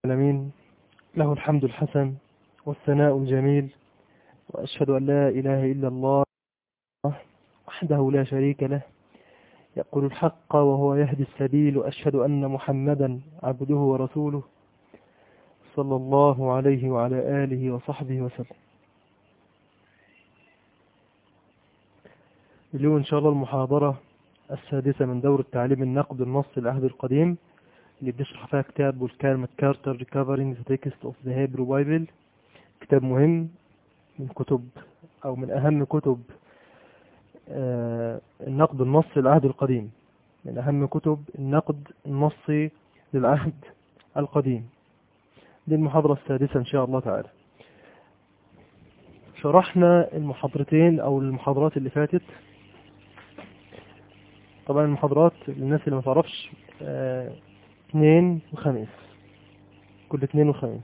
العالمين له الحمد الحسن والثناء الجميل وأشهد أن لا إله إلا الله وحده لا شريك له يقول الحق وهو يهدي السبيل وأشهد أن محمدا عبده ورسوله صلى الله عليه وعلى آله وصحبه وسلم اليوم إن شاء الله المحاضرة السادسة من دور التعليم النقد النص العهد القديم اللي بنشرح فيها كتاب والكلمة كارتر Recovering the Text of the Hebrew Bible كتاب مهم من كتب أو من أهم كتب آه النقد النصي للعهد القديم من أهم كتب النقد النصي للعهد القديم دي المحاضرة السادسة إن شاء الله تعالى شرحنا المحاضرتين أو المحاضرات اللي فاتت طبعا المحاضرات للناس اللي ما تعرفش آه اثنين وخميس كل اثنين وخميس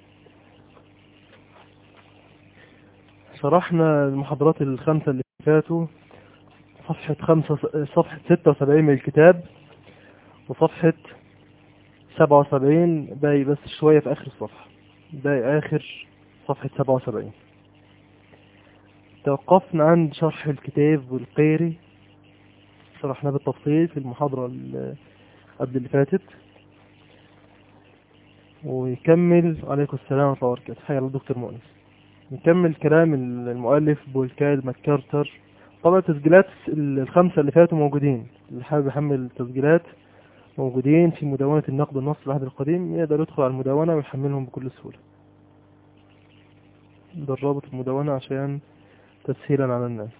شرحنا المحاضرات الخمسة اللي فاتوا صفحة خمسة صفحة ستة وسبعين من الكتاب وصفحة سبعة وسبعين باقي بس شوية في آخر الصفحة باقي آخر صفحة سبعة وسبعين توقفنا عند شرح الكتاب والقيري شرحنا بالتفصيل في المحاضرة قبل اللي فاتت ويكمل عليكم السلام ورحمة الله وبركاته حيا الله دكتور مؤنس نكمل كلام المؤلف بولكايل ماكارتر طبعا التسجيلات الخمسة اللي فاتوا موجودين اللي حابب يحمل التسجيلات موجودين في مدونة النقد النص العهد القديم يقدر يدخل على المدونة ويحملهم بكل سهولة ده الرابط المدونة عشان تسهيلا على الناس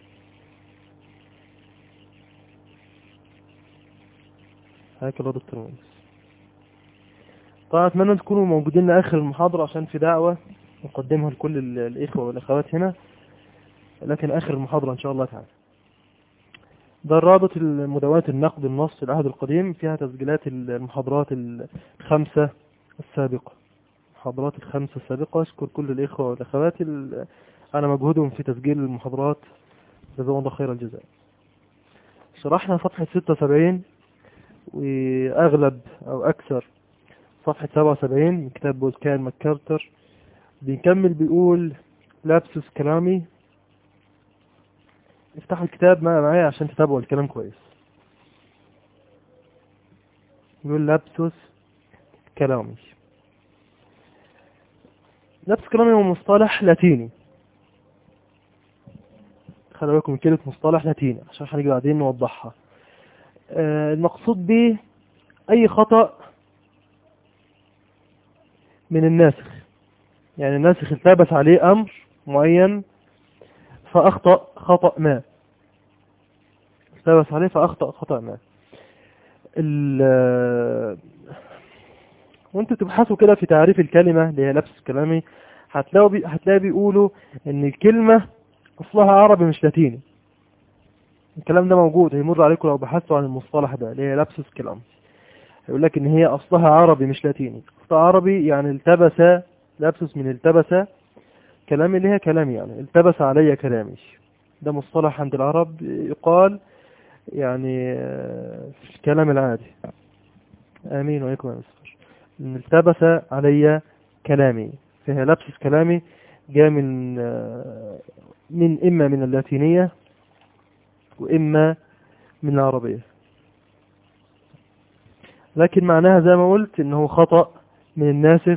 حياك الله دكتور مؤنس طبعا اتمنى تكونوا موجودين لاخر المحاضرة عشان في دعوة نقدمها لكل الاخوة والاخوات هنا لكن اخر المحاضرة ان شاء الله تعالى ده الرابط المدونات النقد النص العهد القديم فيها تسجيلات المحاضرات الخمسة السابقة المحاضرات الخمسة السابقة اشكر كل الاخوة والاخوات على مجهودهم في تسجيل المحاضرات جزاهم الله خير الجزاء شرحنا صفحة 76 واغلب او اكثر صفحة 77 من كتاب بولكان ماكارتر بيكمل بيقول لابسوس كلامي افتحوا الكتاب معايا عشان تتابعوا الكلام كويس يقول لابسوس كلامي لابس كلامي هو مصطلح لاتيني خلي بالكم من كلمة مصطلح لاتيني عشان هنيجي بعدين نوضحها آه المقصود به أي خطأ من الناسخ يعني الناسخ التابس عليه أمر معين فأخطأ خطأ ما التابس عليه فأخطأ خطأ ما وانتوا تبحثوا كده في تعريف الكلمة اللي هي لبس كلامي هتلاقوا بي... هتلاقي بيقولوا ان الكلمة اصلها عربي مش لاتيني الكلام ده موجود هيمر عليكم لو بحثتوا عن المصطلح ده اللي هي لبس كلام يقول لك ان هي اصلها عربي مش لاتيني اصلها عربي يعني التبس لابسس من التبس كلامي اللي هي كلامي يعني التبس علي كلامي ده مصطلح عند العرب يقال يعني في الكلام العادي امين وعليكم يا مستر ان التبس علي كلامي فهي لبسس كلامي جاء من من اما من اللاتينية واما من العربية لكن معناها زي ما قلت انه خطأ من الناسخ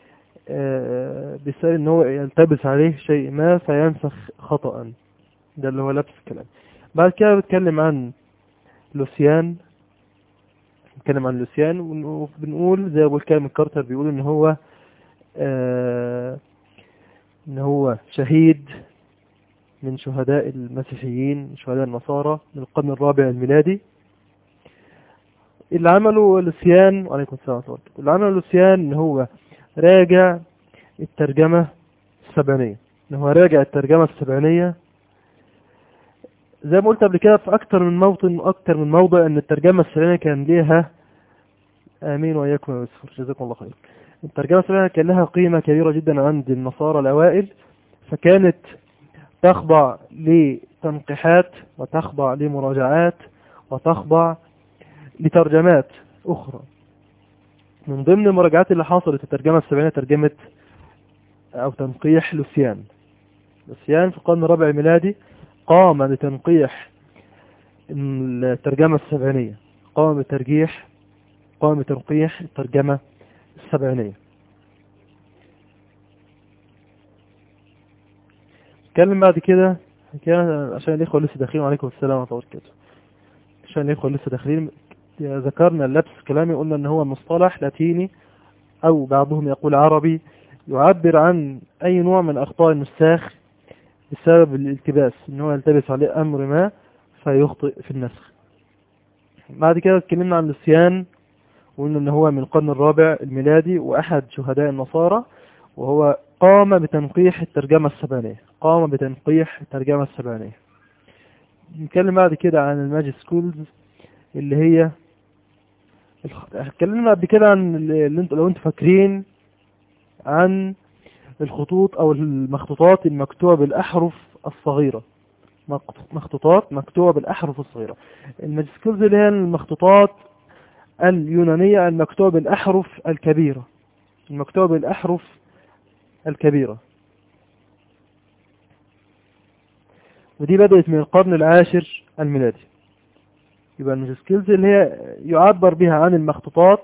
بسبب ان هو يلتبس عليه شيء ما فينسخ خطأ ده اللي هو لبس الكلام بعد كده بتكلم عن لوسيان بنتكلم عن لوسيان وبنقول زي ابو الكلام الكارتر بيقول ان هو آه ان هو شهيد من شهداء المسيحيين شهداء النصارى من القرن الرابع الميلادي اللي عمله لوسيان وعليكم السلام ورحمة الله اللي عمله لوسيان ان هو راجع الترجمة السبعينية ان هو راجع الترجمة السبعينية زي ما قلت قبل كده في اكتر من موطن واكتر من موضع ان الترجمة السبعينية كان ليها امين واياكم يا يوسف جزاكم الله خير الترجمة السبعينية كان لها قيمة كبيرة جدا عند النصارى الاوائل فكانت تخضع لتنقيحات وتخضع لمراجعات وتخضع لترجمات أخرى من ضمن المراجعات اللي حصلت الترجمة السبعينية ترجمة أو تنقيح لوسيان لوسيان في القرن الرابع الميلادي قام بتنقيح الترجمة السبعينية قام بترجيح قام بتنقيح الترجمة السبعينية نتكلم بعد كده كده عشان الإخوة لسه داخلين وعليكم السلام ورحمة الله وبركاته عشان الإخوة لسه داخلين ذكرنا اللبس كلامي قلنا ان هو مصطلح لاتيني او بعضهم يقول عربي يعبر عن اي نوع من اخطاء النساخ بسبب الالتباس ان هو يلتبس عليه امر ما فيخطئ في النسخ بعد كده اتكلمنا عن لسيان وقلنا ان هو من القرن الرابع الميلادي واحد شهداء النصارى وهو قام بتنقيح الترجمة السبانية قام بتنقيح الترجمة السبانية نتكلم بعد كده عن الماجي سكولز اللي هي اتكلمنا قبل كده عن اللي انت لو انتوا فاكرين عن الخطوط او المخطوطات المكتوبة بالاحرف الصغيرة مخطوطات مكتوبة بالاحرف الصغيرة الماجسكولز اللي هي المخطوطات اليونانية المكتوبة بالاحرف الكبيرة المكتوبة بالاحرف الكبيرة ودي بدأت من القرن العاشر الميلادي يبقى الماجسكيلز اللي هي يعبر بها عن المخطوطات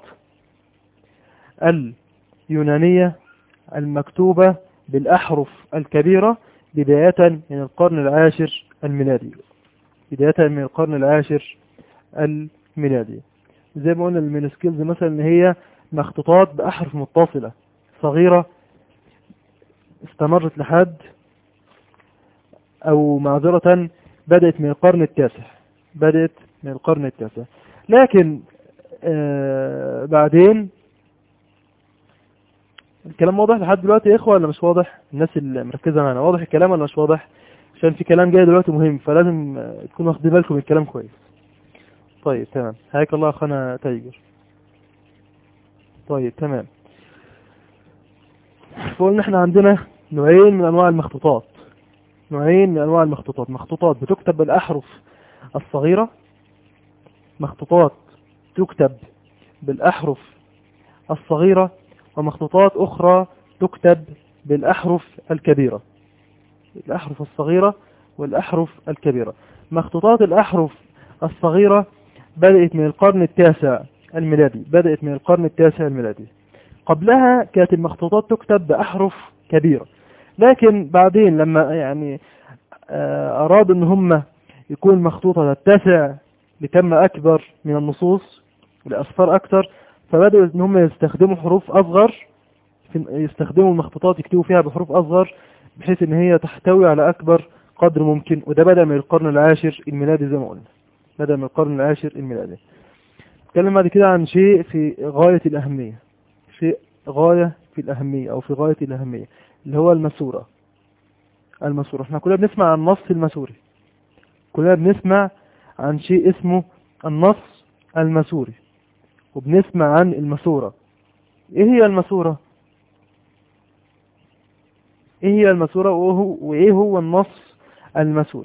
اليونانية المكتوبة بالأحرف الكبيرة بداية من القرن العاشر الميلادي بداية من القرن العاشر الميلادي زي ما قلنا المينسكيلز مثلا ان هي مخطوطات بأحرف متصلة صغيرة استمرت لحد او معذرة بدأت من القرن التاسع بدأت من القرن التاسع لكن آه بعدين الكلام واضح لحد دلوقتي يا اخوة ولا مش واضح الناس اللي مركزة معنا واضح الكلام ولا مش واضح عشان في كلام جاي دلوقتي مهم فلازم تكونوا واخدين بالكم من الكلام كويس طيب تمام حياك الله اخانا تايجر طيب تمام فقلنا احنا عندنا نوعين من انواع المخطوطات نوعين من انواع المخطوطات مخطوطات بتكتب بالاحرف الصغيرة مخطوطات تكتب بالاحرف الصغيرة ومخطوطات اخرى تكتب بالاحرف الكبيرة الاحرف الصغيرة والاحرف الكبيرة مخطوطات الاحرف الصغيرة بدأت من القرن التاسع الميلادي بدأت من القرن التاسع الميلادي قبلها كانت المخطوطات تكتب بأحرف كبيرة لكن بعدين لما يعني أرادوا أن هم يكون المخطوطة تتسع لكم أكبر من النصوص لأصفار أكثر فبدأوا أن هم يستخدموا حروف أصغر يستخدموا المخطوطات يكتبوا فيها بحروف أصغر بحيث أن هي تحتوي على أكبر قدر ممكن وده بدأ من القرن العاشر الميلادي زي ما قلنا بدأ من القرن العاشر الميلادي نتكلم بعد كده عن شيء في غاية الأهمية شيء غاية في الأهمية أو في غاية الأهمية اللي هو المسورة المسورة احنا كلنا بنسمع عن النص المسوري كلنا بنسمع عن شيء اسمه النص المسوري وبنسمع عن المسورة ايه هي المسورة ايه هي المسورة وايه هو النص المسوري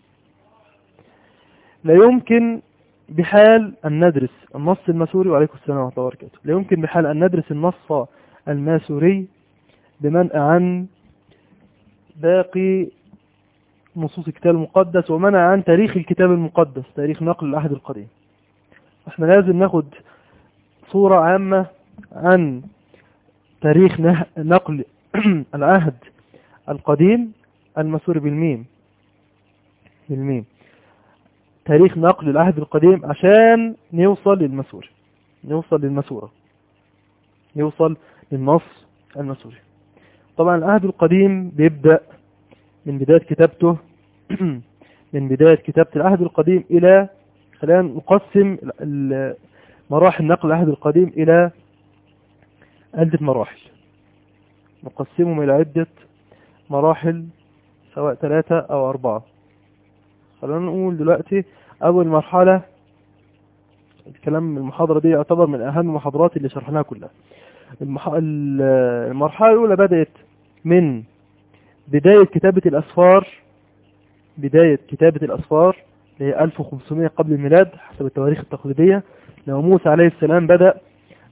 لا يمكن بحال أن ندرس النص المسوري وعليكم السلام ورحمة الله وبركاته لا يمكن بحال أن ندرس النص الماسوري بمنأ عن باقي نصوص الكتاب المقدس ومنع عن تاريخ الكتاب المقدس تاريخ نقل العهد القديم احنا لازم ناخد صورة عامة عن تاريخ نقل العهد القديم المسوري بالميم بالميم تاريخ نقل العهد القديم عشان نوصل للمسوري نوصل للمسورة نوصل للنص المسوري طبعا العهد القديم بيبدأ من بداية كتابته من بداية كتابة العهد القديم إلى خلينا نقسم مراحل نقل العهد القديم إلى عدة مراحل نقسمهم إلى عدة مراحل سواء ثلاثة أو أربعة خلينا نقول دلوقتي أول مرحلة الكلام المحاضرة دي يعتبر من أهم المحاضرات اللي شرحناها كلها المح... المرحلة الأولى بدأت من بداية كتابة الأسفار بداية كتابة الأسفار اللي هي 1500 قبل الميلاد حسب التواريخ التقليدية لو موسى عليه السلام بدأ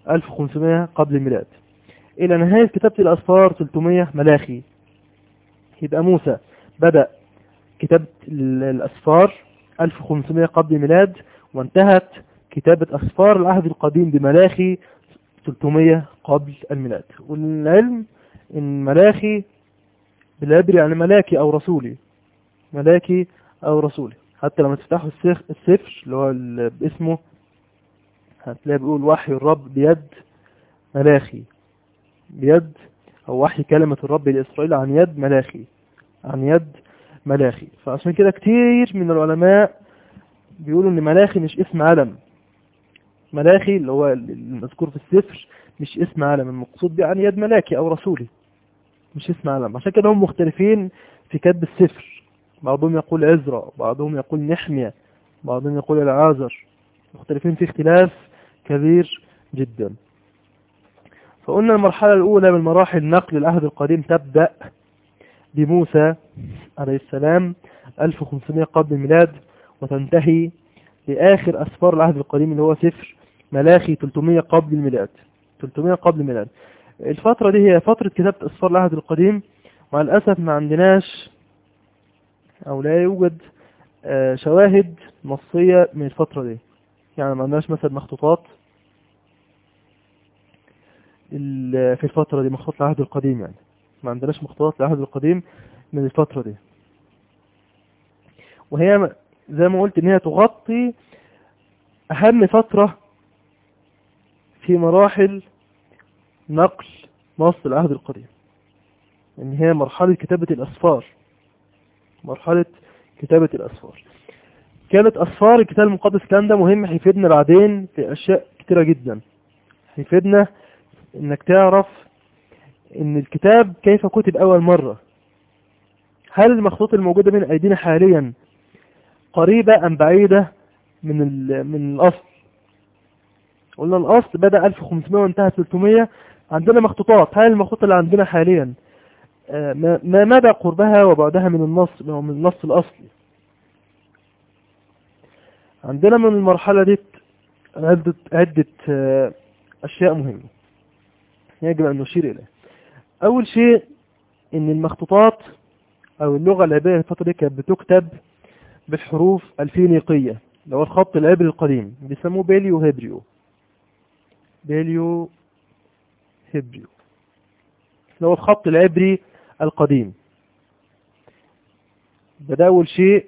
1500 قبل الميلاد إلى نهاية كتابة الأسفار 300 ملاخي يبقى موسى بدأ كتابة الأسفار 1500 قبل الميلاد وانتهت كتابة أسفار العهد القديم بملاخي 300 قبل الميلاد والعلم إن ملاخي بالعبري يعني ملاكي أو رسولي ملاكي أو رسولي حتى لما تفتحوا السفر اللي هو باسمه هتلاقي بيقول وحي الرب بيد ملاخي بيد أو وحي كلمة الرب لإسرائيل عن يد ملاخي عن يد ملاخي فعشان كده كتير من العلماء بيقولوا ان ملاخي مش اسم علم ملاخي اللي هو المذكور في السفر مش اسم علم المقصود بيه عن يد ملاكي او رسولي مش اسم علم عشان كده هم مختلفين في كتب السفر بعضهم يقول عزرا بعضهم يقول نحمية بعضهم يقول العازر مختلفين في اختلاف كبير جدا فقلنا المرحلة الأولى من مراحل نقل العهد القديم تبدأ بموسى عليه السلام 1500 قبل الميلاد وتنتهي لآخر أسفار العهد القديم اللي هو سفر ملاخي 300 قبل الميلاد 300 قبل الميلاد الفترة دي هي فترة كتابة أسفار العهد القديم مع الأسف ما عندناش أو لا يوجد شواهد نصية من الفترة دي يعني ما عندناش مثلا مخطوطات في الفترة دي مخطوطات العهد القديم يعني ما عندناش مخطوطات العهد القديم من الفترة دي وهي زي ما قلت ان هي تغطي اهم فترة في مراحل نقل نص العهد القديم ان هي مرحلة كتابة الاسفار مرحلة كتابة الاسفار كانت اسفار الكتاب المقدس كان ده مهم هيفيدنا بعدين في اشياء كتيرة جدا هيفيدنا انك تعرف ان الكتاب كيف كتب اول مرة هل المخطوط الموجودة بين ايدينا حاليا قريبة ام بعيدة من من الاصل قلنا الاصل بدأ 1500 وانتهى 300 عندنا مخطوطات هل المخطوطة اللي عندنا حاليا ما مدى قربها وبعدها من النص من النص الاصلي عندنا من المرحلة دي عدة, عدة اشياء مهمة يجب ان نشير اليها اول شيء ان المخطوطات او اللغة العبرية الفترة دي كانت بتكتب بالحروف الفينيقية اللي هو الخط العبري القديم بيسموه بيليو هبريو بيليو هبريو اللي هو الخط العبري القديم ده اول شيء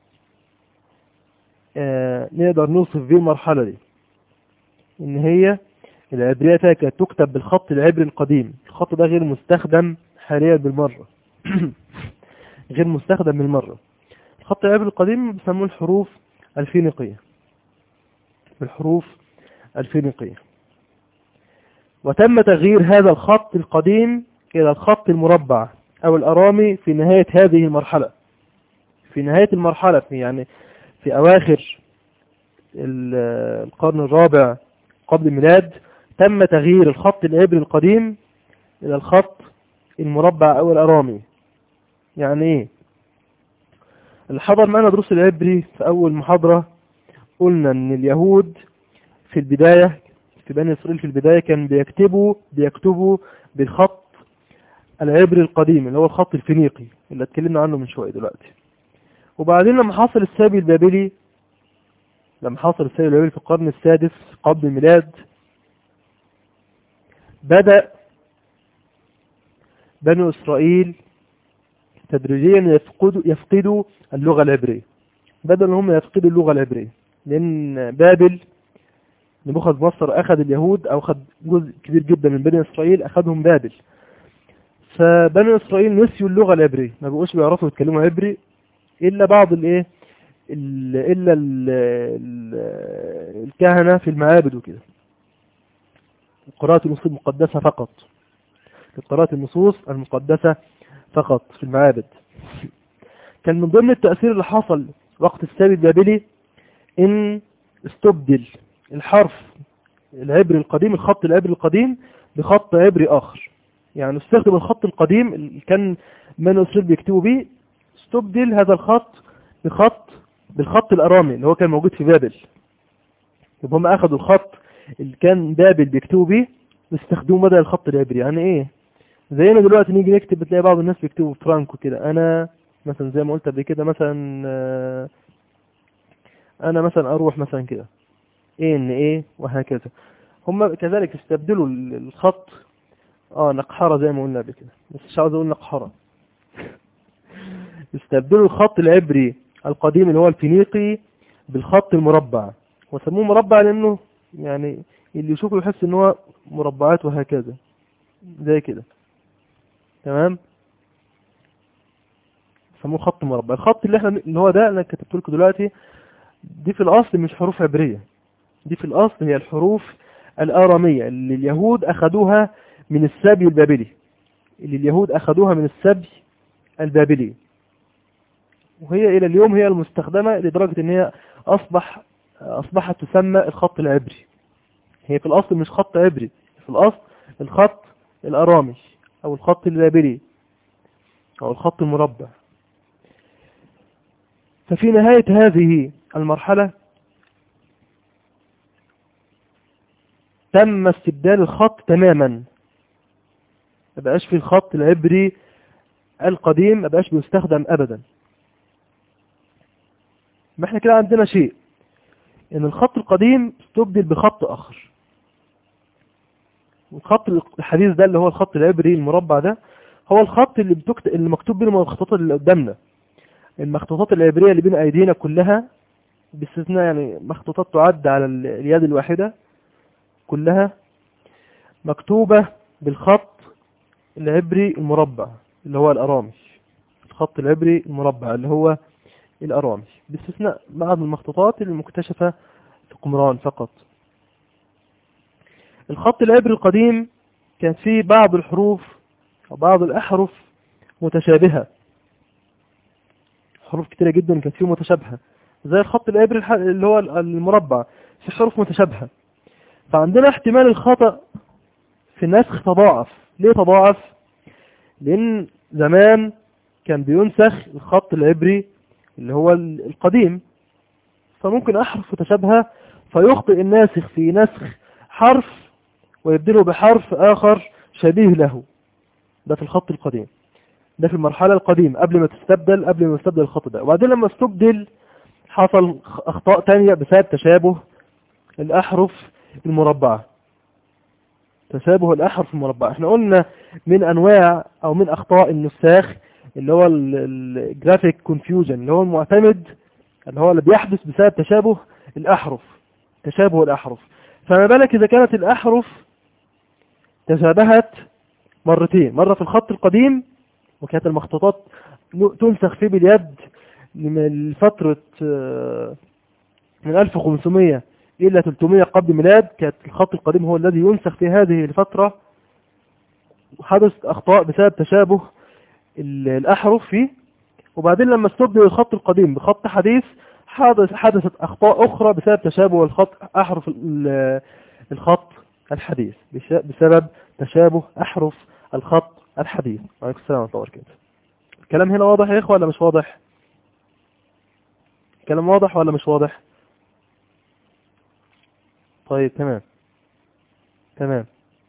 آه نقدر نوصف بيه المرحلة دي ان هي العبرية فيها كانت تكتب بالخط العبري القديم الخط ده غير مستخدم حاليا بالمرة غير مستخدم بالمرة الخط العبري القديم بيسموه الحروف الفينيقية بالحروف الفينيقية وتم تغيير هذا الخط القديم إلى الخط المربع أو الأرامي في نهاية هذه المرحلة في نهاية المرحلة في يعني في أواخر القرن الرابع قبل الميلاد تم تغيير الخط العبري القديم إلى الخط المربع أو الأرامي يعني إيه اللي حضر معنا دروس العبري في أول محاضرة قلنا أن اليهود في البداية في بني إسرائيل في البداية كان بيكتبوا بيكتبوا بالخط العبري القديم اللي هو الخط الفينيقي اللي اتكلمنا عنه من شوية دلوقتي وبعدين لما حصل السابي البابلي لما حصل السابي البابلي في القرن السادس قبل الميلاد بدأ بنو إسرائيل تدريجيا يفقدوا, يفقدوا اللغة العبرية بدأوا هم يفقدوا اللغة العبرية لأن بابل نبوخذ نصر أخذ اليهود أو أخذ جزء كبير جدا من بني إسرائيل أخذهم بابل فبني إسرائيل نسيوا اللغة العبرية ما بقوش بيعرفوا يتكلموا عبري إلا بعض الإيه إلا ال الكهنة في المعابد وكده قراءة النصوص المقدسة فقط قراءة النصوص المقدسة فقط في المعابد كان من ضمن التأثير اللي حصل وقت السابي البابلي ان استبدل الحرف العبري القديم الخط العبري القديم بخط عبري آخر يعني استخدم الخط القديم اللي كان من إسرائيل بيكتبوا بيه استبدل هذا الخط بخط بالخط الأرامي اللي هو كان موجود في بابل يبقى هم أخذوا الخط اللي كان بابل بيكتبوا بيه استخدموا بدل الخط العبري يعني ايه زينا دلوقتي نيجي نكتب بتلاقي بعض الناس بيكتبوا فرانكو كده انا مثلا زي ما قلت قبل كده مثلا آه، انا مثلا اروح مثلا كده ايه ان ايه وهكذا هم كذلك استبدلوا ال- الخط اه نقحرة زي ما قلنا قبل كده بس مش عاوز اقول نقحرة استبدلوا الخط العبري القديم اللي هو الفينيقي بالخط المربع وسموه مربع لانه يعني اللي يشوفه يحس ان هو مربعات وهكذا زي كده تمام سموه خط مربع الخط اللي احنا اللي هو ده انا كتبت لكم دلوقتي دي في الاصل مش حروف عبرية دي في الاصل هي الحروف الارامية اللي اليهود اخذوها من السبي البابلي اللي اليهود اخذوها من السبي البابلي وهي الى اليوم هي المستخدمة لدرجة ان هي اصبح اصبحت تسمى الخط العبري هي في الاصل مش خط عبري في الاصل الخط الارامي او الخط البابلي او الخط المربع ففي نهاية هذه المرحلة تم استبدال الخط تماما ما بقاش في الخط العبري القديم ما بقاش بيستخدم ابدا ما احنا كده عندنا شيء ان الخط القديم استبدل بخط اخر والخط الحديث ده اللي هو الخط العبري المربع ده هو الخط اللي بتكتب اللي مكتوب بين المخطوطات اللي قدامنا المخطوطات العبرية اللي بين ايدينا كلها باستثناء يعني مخطوطات تعد على ال- اليد الواحدة كلها مكتوبة بالخط العبري المربع اللي هو الأرامي الخط العبري المربع اللي هو الأرامي باستثناء بعض المخطوطات المكتشفة في قمران فقط الخط العبري القديم كانت فيه بعض الحروف أو بعض الأحرف متشابهة حروف كتيرة جدا كانت فيه متشابهة زي الخط العبري الح- اللي هو المربع في حروف متشابهة فعندنا احتمال الخطأ في النسخ تضاعف ليه تضاعف لان زمان كان بينسخ الخط العبري اللي هو ال- القديم فممكن احرف متشابهة فيخطئ الناسخ في نسخ حرف ويبدله بحرف اخر شبيه له ده في الخط القديم ده في المرحلة القديمة قبل ما تستبدل قبل ما يستبدل الخط ده وبعدين لما استبدل حصل اخطاء تانية بسبب تشابه الاحرف المربعة تشابه الأحرف المربعة احنا قلنا من أنواع أو من أخطاء النساخ اللي هو الجرافيك كونفيوجن اللي هو المعتمد اللي هو اللي بيحدث بسبب تشابه الأحرف تشابه الأحرف فما بالك إذا كانت الأحرف تشابهت مرتين مرة في الخط القديم وكانت المخطوطات تنسخ فيه باليد من فترة آه، من 1500 إلى 300 قبل ميلاد كانت الخط القديم هو الذي ينسخ في هذه الفترة وحدث أخطاء بسبب تشابه ال- الأحرف فيه وبعدين لما استبدل الخط القديم بخط حديث حدث حدثت أخطاء أخرى بسبب تشابه الخط أحرف ال- الخط الحديث بش- بسبب تشابه أحرف الخط الحديث وعليكم السلام ورحمة الله وبركاته الكلام هنا واضح يا إخوة ولا مش واضح الكلام واضح ولا مش واضح طيب تمام تمام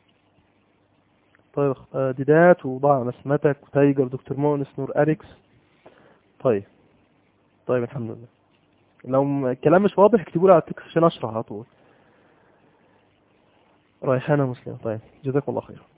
طيب آه، ديدات وضع نسمتك وتايجر دكتور مونس نور أريكس طيب طيب الحمد لله لو م- الكلام مش واضح اكتبوا لي على التكست عشان اشرح على طول ريحانة مسلمة طيب جزاكم الله خير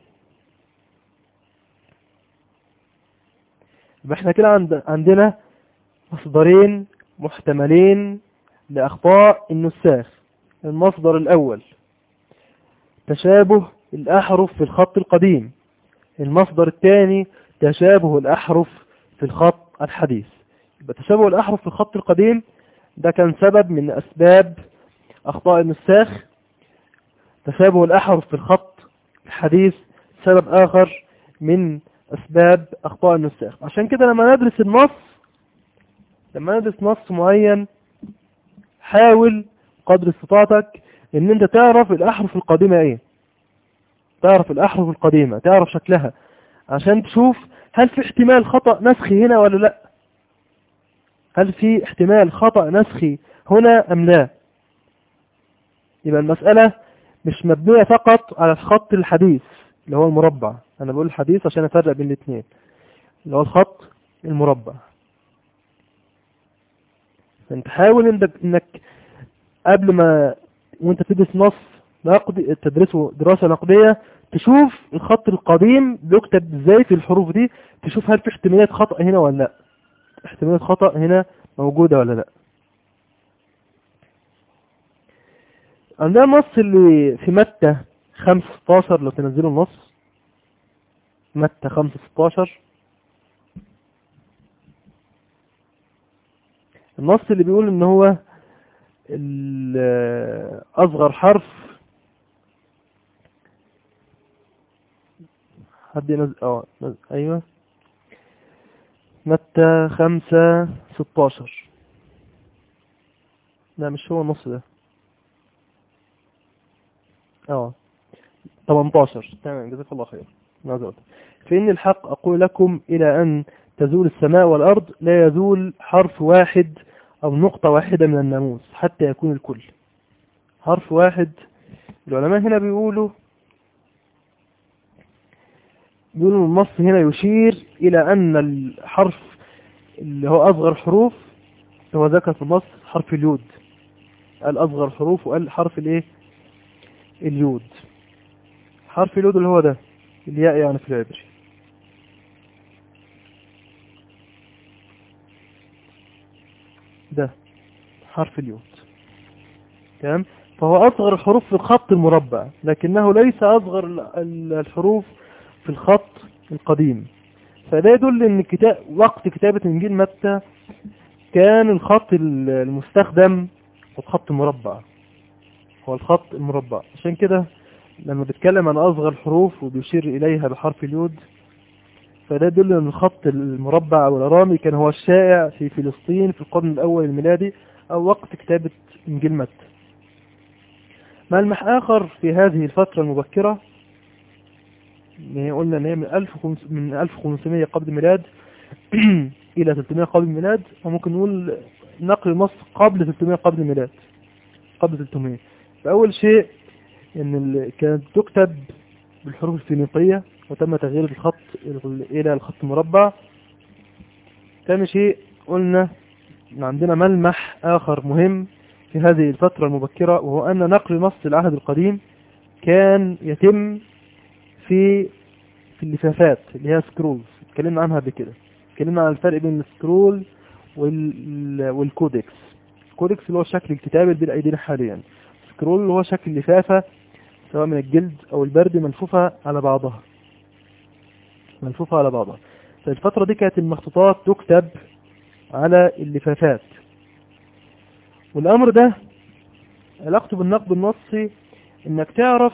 يبقى احنا كده عند... عندنا مصدرين محتملين لأخطاء النساخ المصدر الأول تشابه الأحرف في الخط القديم المصدر الثاني تشابه الأحرف في الخط الحديث يبقى تشابه الأحرف في الخط القديم ده كان سبب من أسباب أخطاء النساخ تشابه الأحرف في الخط الحديث سبب آخر من أسباب أخطاء النساخ عشان كده لما ندرس النص لما ندرس نص معين حاول قدر استطاعتك ان انت تعرف الاحرف القديمة ايه تعرف الاحرف القديمة تعرف شكلها عشان تشوف هل في احتمال خطأ نسخي هنا ولا لا هل في احتمال خطأ نسخي هنا ام لا يبقى المسألة مش مبنية فقط على الخط الحديث اللي هو المربع انا بقول الحديث عشان افرق بين الاثنين اللي هو الخط المربع فانت حاول انك, إنك قبل ما وانت تدرس نص نقدي تدرسه دراسة نقدية تشوف الخط القديم بيكتب ازاي في الحروف دي تشوف هل في احتمالات خطأ هنا ولا لا احتمالات خطأ هنا موجودة ولا لا عندنا النص اللي في متى 5 16 لو تنزلوا النص متى 5 16 النص اللي بيقول ان هو اصغر حرف حد ينزل اه نزل. ايوه متى خمسة ستاشر لا مش هو النص ده اه 18 تمام جزاك الله خير نازل فإن الحق أقول لكم إلى أن تزول السماء والأرض لا يزول حرف واحد أو نقطة واحدة من الناموس حتى يكون الكل حرف واحد العلماء هنا بيقولوا بيقولوا النص هنا يشير إلى أن الحرف اللي هو أصغر حروف هو ذكر في النص حرف اليود قال أصغر حروف وقال حرف الإيه اليود حرف اليود اللي هو ده الياء يعني في العبري ده حرف اليود تمام فهو أصغر الحروف في الخط المربع لكنه ليس أصغر الحروف في الخط القديم فده يدل ان كتاب وقت كتابة انجيل متى كان الخط المستخدم هو الخط المربع هو الخط المربع عشان كده لما بيتكلم عن اصغر الحروف وبيشير اليها بحرف اليود فده يدل ان الخط المربع او الارامي كان هو الشائع في فلسطين في القرن الاول الميلادي او وقت كتابة انجيل متى ملمح اخر في هذه الفترة المبكرة قلنا ان هي من 1500 من 1500 قبل الميلاد الى 300 قبل الميلاد وممكن نقول نقل مصر قبل 300 قبل الميلاد قبل 300 فاول شيء ان كانت تكتب بالحروف الفينيقية وتم تغيير الخط الى الخط المربع ثاني شيء قلنا ان عندنا ملمح اخر مهم في هذه الفترة المبكرة وهو ان نقل نص العهد القديم كان يتم في في اللفافات اللي هي سكرولز اتكلمنا عنها قبل كده اتكلمنا عن الفرق بين السكرول وال... والكودكس الكودكس اللي هو شكل الكتاب اللي بين ايدينا حاليا سكرول اللي هو شكل لفافة سواء من الجلد او البرد ملفوفة على بعضها ملفوفة على بعضها فالفترة دي كانت المخطوطات تكتب على اللفافات والامر ده علاقته بالنقد النصي انك تعرف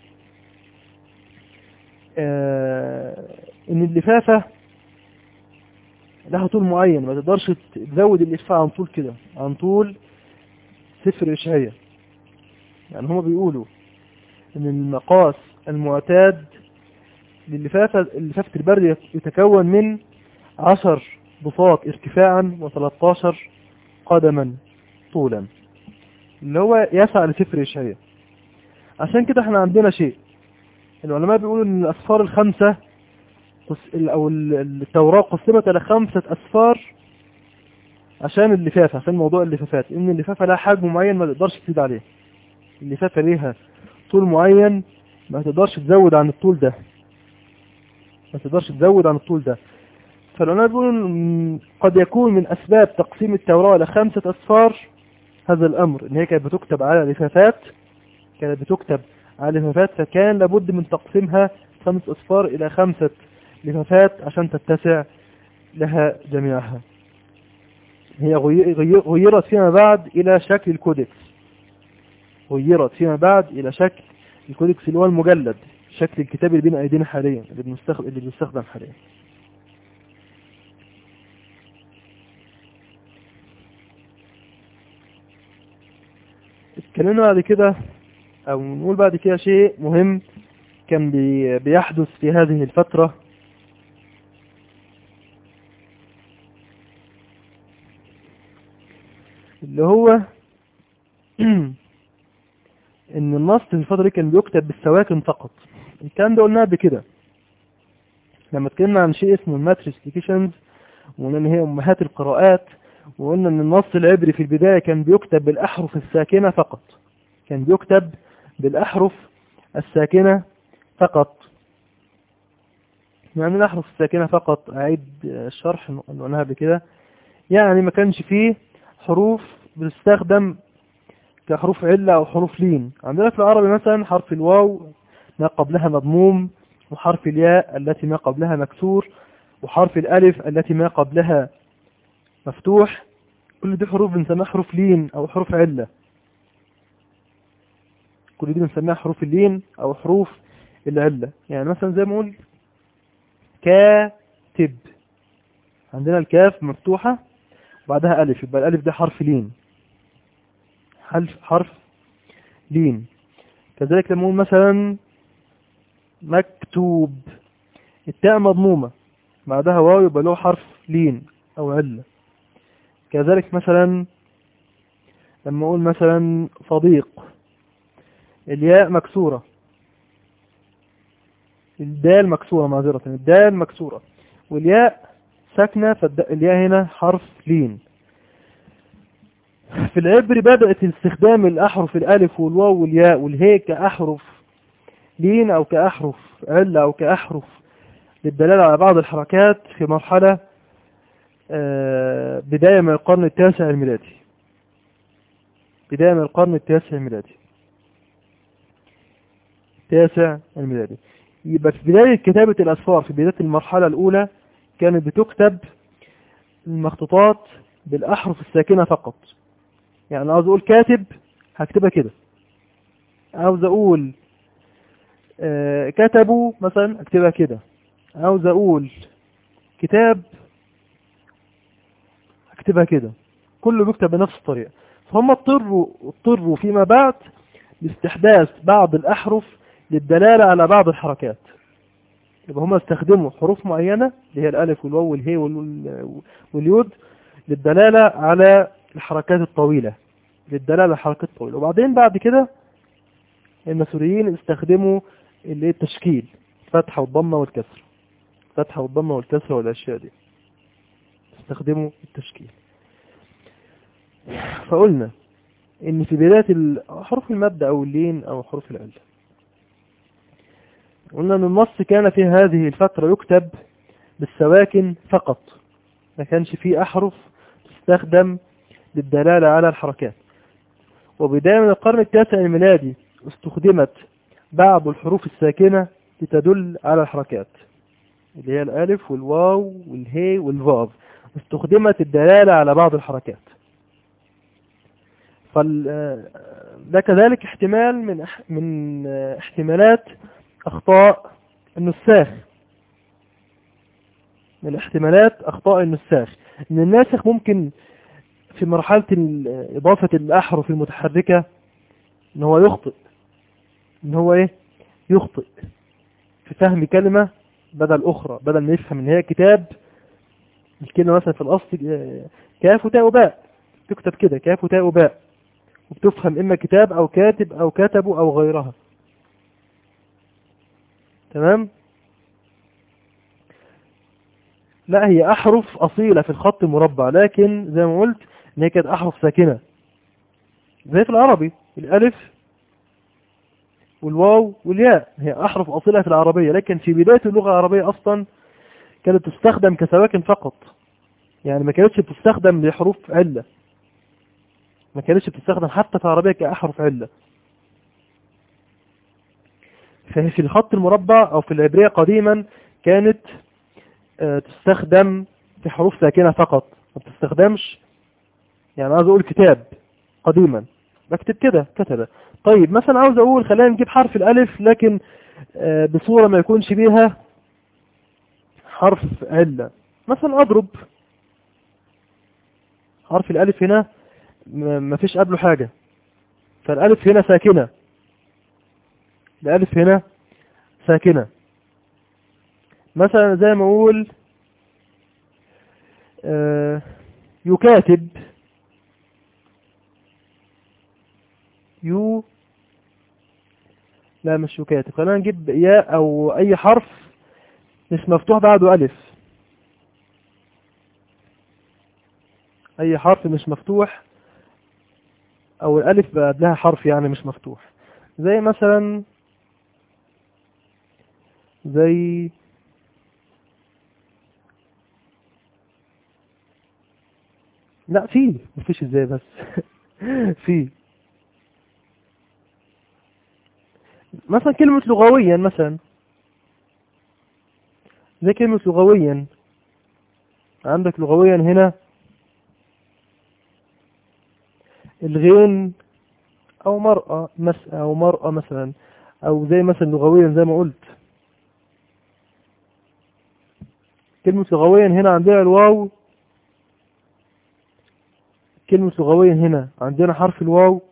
آه ان اللفافة لها طول معين ما تقدرش تزود اللفافة عن طول كده عن طول صفر إشعية يعني هما بيقولوا ان المقاس المعتاد للفافة اللفافة البرد يتكون من عشر بساط ارتفاعا و13 قدما طولا اللي هو يسع لصفر إشعية عشان كده احنا عندنا شيء العلماء بيقولوا ان الأسفار الخمسة او التوراة قسمت على خمسة أسفار عشان اللفافة عشان موضوع اللفافات ان اللفافة لها حجم معين ما تقدرش تزيد عليه اللفافة ليها طول معين ما تقدرش تزود عن الطول ده ما تقدرش تزود عن الطول ده فالعلماء بيقولوا قد يكون من أسباب تقسيم التوراة لخمسة أسفار هذا الأمر إن هي كانت بتكتب على لفافات كانت بتكتب على لفافات فكان لابد من تقسيمها خمس أسفار إلى خمسة لفافات عشان تتسع لها جميعها هي غيرت فيما بعد إلى شكل الكودكس غيرت فيما بعد إلى شكل الكودكس اللي هو المجلد شكل الكتاب اللي بين أيدينا حاليا اللي بنستخدم اللي بنستخدم حاليا اتكلمنا بعد كده او نقول بعد كده شيء مهم كان بي بيحدث في هذه الفترة اللي هو ان النص في الفترة دي كان بيكتب بالسواكن فقط الكلام ده قلناه بكده لما اتكلمنا عن شيء اسمه الماتريسيكيشنز وقلنا ان هي امهات القراءات وقلنا ان النص العبري في البداية كان بيكتب بالاحرف الساكنة فقط كان بيكتب بالاحرف الساكنة فقط يعني الاحرف الساكنة فقط اعيد الشرح اللي قلناها بكده يعني ما كانش فيه حروف بتستخدم كحروف علة أو حروف لين عندنا في العربي مثلا حرف الواو ما قبلها مضموم وحرف الياء التي ما قبلها مكسور وحرف الألف التي ما قبلها مفتوح كل دي حروف بنسميها حروف لين أو حروف علة كل دي بنسميها حروف اللين أو حروف العلة يعني مثلا زي ما نقول كاتب عندنا الكاف مفتوحة وبعدها ألف يبقى الألف ده حرف لين حرف حرف لين كذلك لما نقول مثلا مكتوب التاء مضمومة بعدها واو يبقى له حرف لين أو علة كذلك مثلا لما أقول مثلا صديق الياء مكسورة الدال مكسورة معذرة الدال مكسورة والياء ساكنة فالياء هنا حرف لين في العبر بدأت استخدام الأحرف الألف والواو والياء والهاء كأحرف لين أو كأحرف علة أو كأحرف للدلالة على بعض الحركات في مرحلة بداية من القرن التاسع الميلادي بداية من القرن التاسع الميلادي التاسع الميلادي يبقى في بداية كتابة الأسفار في بداية المرحلة الأولى كانت بتكتب المخطوطات بالأحرف الساكنة فقط يعني عاوز أقول كاتب هكتبها كده عاوز أقول آه كتبوا مثلا اكتبها كده عاوز أقول كتاب اكتبها كده كله بيكتب بنفس الطريقة فهم اضطروا اضطروا فيما بعد لاستحداث بعض الأحرف للدلالة على بعض الحركات يبقى هم استخدموا حروف معينة اللي هي الألف والواو والهي واليود للدلالة على الحركات الطويلة للدلالة على الحركات الطويلة وبعدين بعد كده المسوريين استخدموا اللي التشكيل الفتحة والضمة والكسر الفتحة والضمة والكسر والأشياء دي استخدموا التشكيل فقلنا ان في بداية حروف المادة او اللين او حروف العلة قلنا ان النص كان في هذه الفترة يكتب بالسواكن فقط ما كانش فيه احرف تستخدم للدلالة على الحركات وبداية من القرن التاسع الميلادي استخدمت بعض الحروف الساكنة لتدل على الحركات اللي هي الالف والواو والهي والفاف استخدمت الدلالة على بعض الحركات فال ده كذلك احتمال من من احتمالات اخطاء النساخ من احتمالات اخطاء النساخ ان الناسخ ممكن في مرحلة اضافة الاحرف المتحركة ان هو يخطئ ان هو ايه يخطئ في فهم كلمة بدل اخرى بدل ما يفهم ان هي كتاب الكلمة مثلا في الاصل كاف وتاء وباء تكتب كده كاف وتاء وباء وبتفهم اما كتاب او كاتب او كتبوا او غيرها تمام لا هي احرف اصيلة في الخط المربع لكن زي ما قلت ان هي كانت احرف ساكنة زي في العربي الالف والواو والياء هي احرف اصيلة في العربية لكن في بداية اللغة العربية اصلا كانت تستخدم كسواكن فقط يعني ما كانتش بتستخدم لحروف علة ما كانتش بتستخدم حتى في العربية كأحرف علة فهي في الخط المربع أو في العبرية قديما كانت تستخدم في حروف ساكنة فقط ما بتستخدمش يعني عاوز أقول كتاب قديما بكتب كده كتب طيب مثلا عاوز أقول خلينا نجيب حرف الألف لكن بصورة ما يكونش بيها حرف علة مثلا أضرب حرف الألف هنا ما فيش قبله حاجة فالألف هنا ساكنة الألف هنا ساكنة مثلا زي ما أقول آه يكاتب لا مش يكاتب خلينا نجيب ياء او اي حرف مش مفتوح بعده الف اي حرف مش مفتوح او الالف قبلها حرف يعني مش مفتوح زي مثلا زي لا في مفيش ازاي بس في مثلا كلمة لغويا مثلا زي كلمة لغويا عندك لغويا هنا الغين او مرأة مس او مرأة مثلا او زي مثلا لغويا زي ما قلت كلمة لغويا هنا عندنا الواو كلمة لغويا هنا عندنا حرف الواو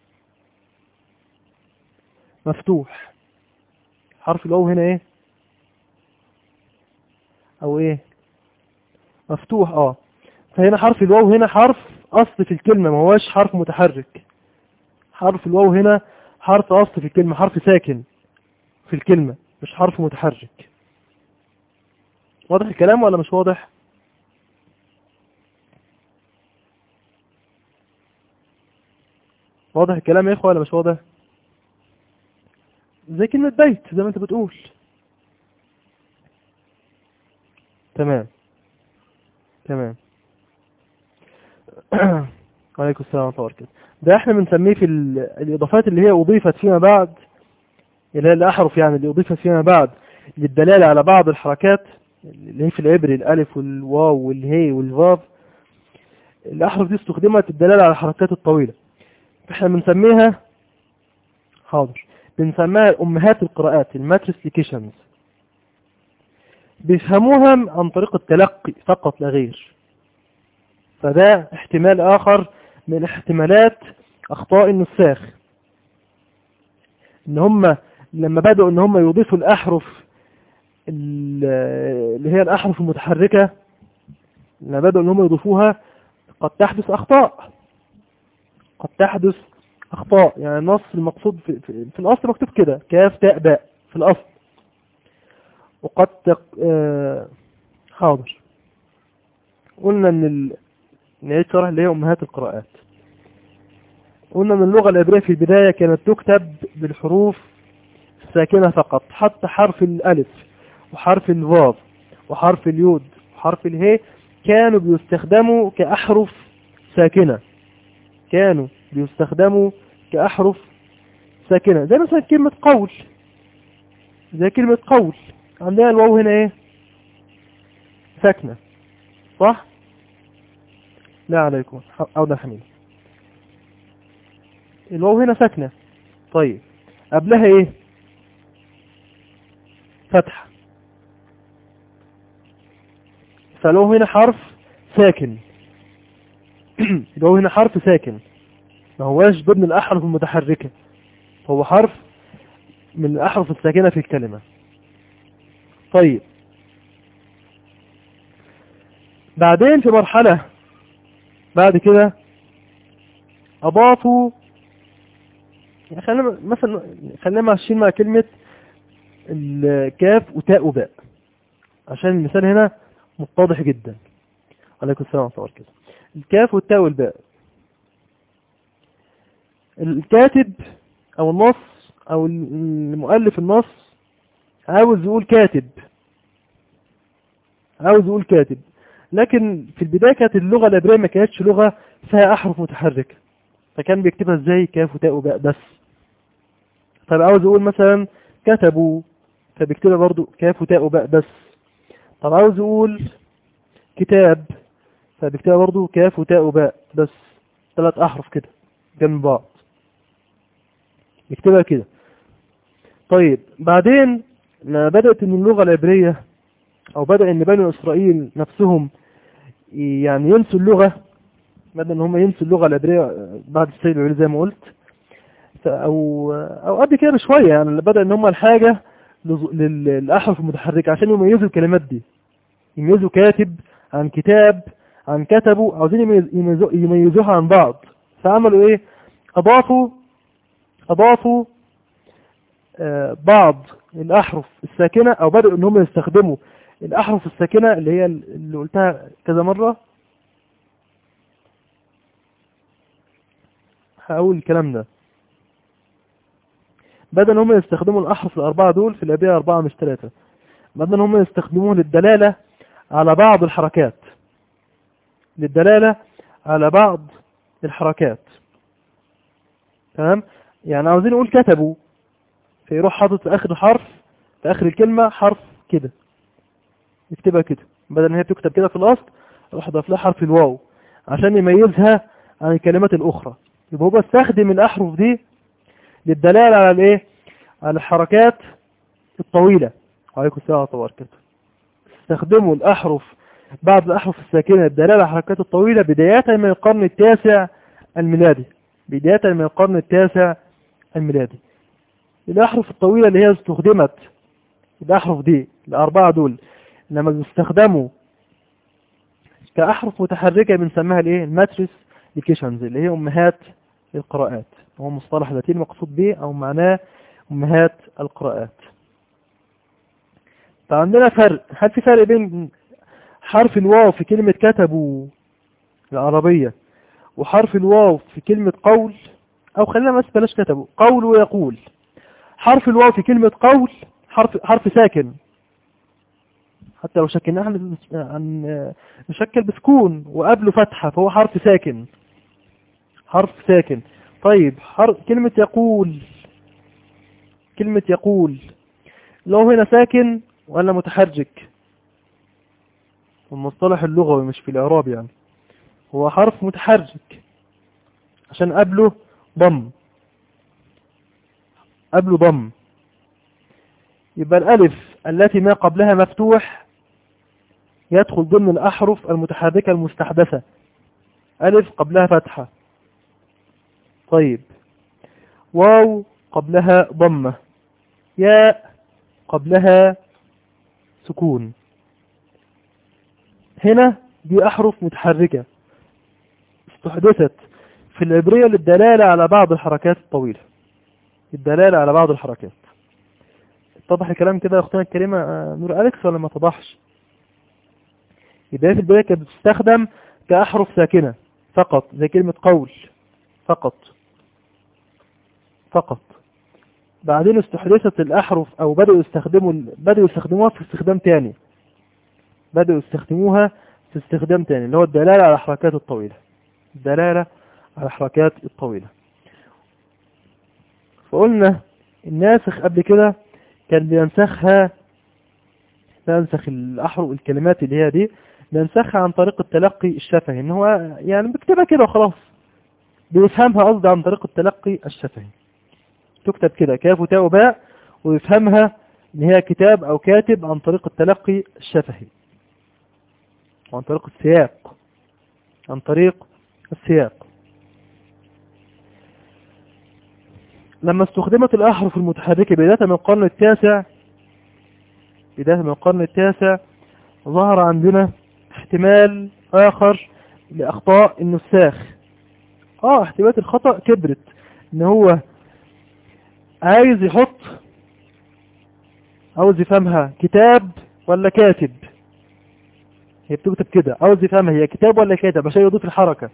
مفتوح حرف الواو هنا ايه او ايه مفتوح اه فهنا حرف الواو هنا حرف اصل في الكلمة ما هواش حرف متحرك حرف الواو هنا حرف اصل في الكلمة حرف ساكن في الكلمة مش حرف متحرك واضح الكلام ولا مش واضح واضح الكلام يا اخوة ولا مش واضح زي كلمة بيت زي ما انت بتقول تمام تمام وعليكم السلام ورحمة الله وبركاته ده احنا بنسميه في ال- الإضافات اللي هي أضيفت فيما بعد اللي هي الأحرف يعني اللي أضيفت فيما بعد للدلالة على بعض الحركات اللي هي في العبري الألف والواو والهي والفاف الأحرف دي استخدمت للدلالة على الحركات الطويلة احنا بنسميها حاضر بنسميها أمهات القراءات الماتريسليكيشنز بيفهموها عن طريق التلقي فقط لا غير فده احتمال آخر من احتمالات أخطاء النساخ إن هم لما بدأوا إن هم يضيفوا الأحرف ال- اللي هي الأحرف المتحركة لما بدأوا إن هم يضيفوها قد تحدث أخطاء قد تحدث أخطاء يعني النص المقصود في, في, في الأصل مكتوب كده كاف تاء باء في الأصل وقد تق... آه حاضر قلنا ان ال... نعيد شرح اللي هي امهات القراءات قلنا ان اللغة العبرية في البداية كانت تكتب بالحروف الساكنة فقط حتى حرف الالف وحرف الواو وحرف اليود وحرف الهي كانوا بيستخدموا كأحرف ساكنة كانوا بيستخدموا كأحرف ساكنة زي مثلا كلمة قول زي كلمة قول عندنا الواو هنا ايه ساكنة صح لا عليكم عودة حميد الواو هنا ساكنة طيب قبلها ايه فتحة فالواو هنا حرف ساكن الواو هنا حرف ساكن ما هواش ضمن الأحرف المتحركة هو حرف من الأحرف الساكنة في الكلمة طيب بعدين في مرحلة بعد كده أضافوا يعني خلينا مثلا خلينا ماشيين مع كلمة الكاف وتاء وباء عشان المثال هنا متضح جدا عليكم السلام ورحمة الله وبركاته الكاف والتاء والباء الكاتب او النص او المؤلف النص عاوز يقول كاتب عاوز يقول كاتب لكن في البداية كانت اللغة العبرية ما كانتش لغة فيها أحرف متحركة فكان بيكتبها ازاي كاف وتاء وباء بس طب عاوز يقول مثلا كتبوا فبيكتبها برضو كاف وتاء وباء بس طب عاوز يقول كتاب فبيكتبها برضو كاف وتاء وباء بس ثلاث أحرف كده جنب بعض يكتبها كده طيب بعدين لما بدأت ان اللغة العبرية او بدأ ان بني اسرائيل نفسهم يعني ينسوا اللغة بدأ ان هم ينسوا اللغة العبرية بعد السيد العبري زي ما قلت او او قبل كده بشوية يعني بدأ ان هم الحاجة للأحرف المتحركة عشان يميزوا الكلمات دي يميزوا كاتب عن كتاب عن كتبوا عاوزين يميزوا يميزوها عن بعض فعملوا ايه اضافوا اضافوا آه، بعض الأحرف الساكنة أو بدأوا إن هم يستخدموا الأحرف الساكنة اللي هي اللي قلتها كذا مرة هقول الكلام ده بدأ ان هم يستخدموا الأحرف الأربعة دول في الأبيع أربعة مش ثلاثة بدأ ان هم يستخدموه للدلالة على بعض الحركات للدلالة على بعض الحركات تمام يعني عاوزين نقول كتبوا فيروح حاطط في آخر الحرف في آخر الكلمة حرف كده يكتبها كده بدل ان هي بتكتب كده في الأصل راح ضاف لها حرف الواو عشان يميزها عن الكلمات الأخرى يبقى هو استخدم الأحرف دي للدلالة على الايه على الحركات الطويلة وعليكم السلام ورحمة الله وبركاته استخدموا الأحرف بعض الأحرف الساكنة للدلالة على الحركات الطويلة بداية من القرن التاسع الميلادي بداية من القرن التاسع الميلادي الأحرف الطويلة اللي هي استخدمت الأحرف دي الأربعة دول لما بيستخدموا كأحرف متحركة بنسميها الايه الماتريس ليكيشنز اللي هي أمهات القراءات هو مصطلح لاتيني مقصود به أو معناه أمهات القراءات فعندنا فرق هل في فرق بين حرف الواو في كلمة كتبوا العربية وحرف الواو في كلمة قول أو خلينا بس بلاش كتبوا قول ويقول حرف الواو في كلمة قول حرف حرف ساكن حتى لو شكلناه عن عن نشكل بسكون وقبله فتحة فهو حرف ساكن حرف ساكن طيب حرف كلمة يقول كلمة يقول لو هنا ساكن ولا متحرك المصطلح اللغوي مش في الإعراب يعني هو حرف متحرك عشان قبله ضم قبله ضم يبقى الألف التي ما قبلها مفتوح يدخل ضمن الأحرف المتحركة المستحدثة ألف قبلها فتحة طيب واو قبلها ضمة ياء قبلها سكون هنا دي أحرف متحركة استحدثت في العبرية للدلالة على بعض الحركات الطويلة الدلالة على بعض الحركات اتضح الكلام كده يا اختنا الكريمة نور أليكس ولا ما اتضحش يبقى في البداية كانت بتستخدم كأحرف ساكنة فقط زي كلمة قول فقط فقط بعدين استحدثت الأحرف أو بدأوا يستخدموا بدأوا يستخدموها في استخدام تاني بدأوا يستخدموها في استخدام تاني اللي هو الدلالة على الحركات الطويلة الدلالة على الحركات الطويلة فقلنا الناسخ قبل كده كان بينسخها بينسخ الأحرف الكلمات اللي هي دي بينسخها عن طريق التلقي الشفهي ان هو يعني بيكتبها كده وخلاص بيفهمها قصدي عن طريق التلقي الشفهي تكتب كده كاف وتاء وباء ويفهمها ان هي كتاب او كاتب عن طريق التلقي الشفهي عن طريق السياق عن طريق السياق لما استخدمت الأحرف المتحركة بداية من القرن التاسع بداية من القرن التاسع ظهر عندنا احتمال آخر لأخطاء النساخ اه احتمالات الخطأ كبرت ان هو عايز يحط عاوز يفهمها كتاب ولا كاتب هي بتكتب كده عاوز يفهمها هي كتاب ولا كاتب عشان يضيف الحركة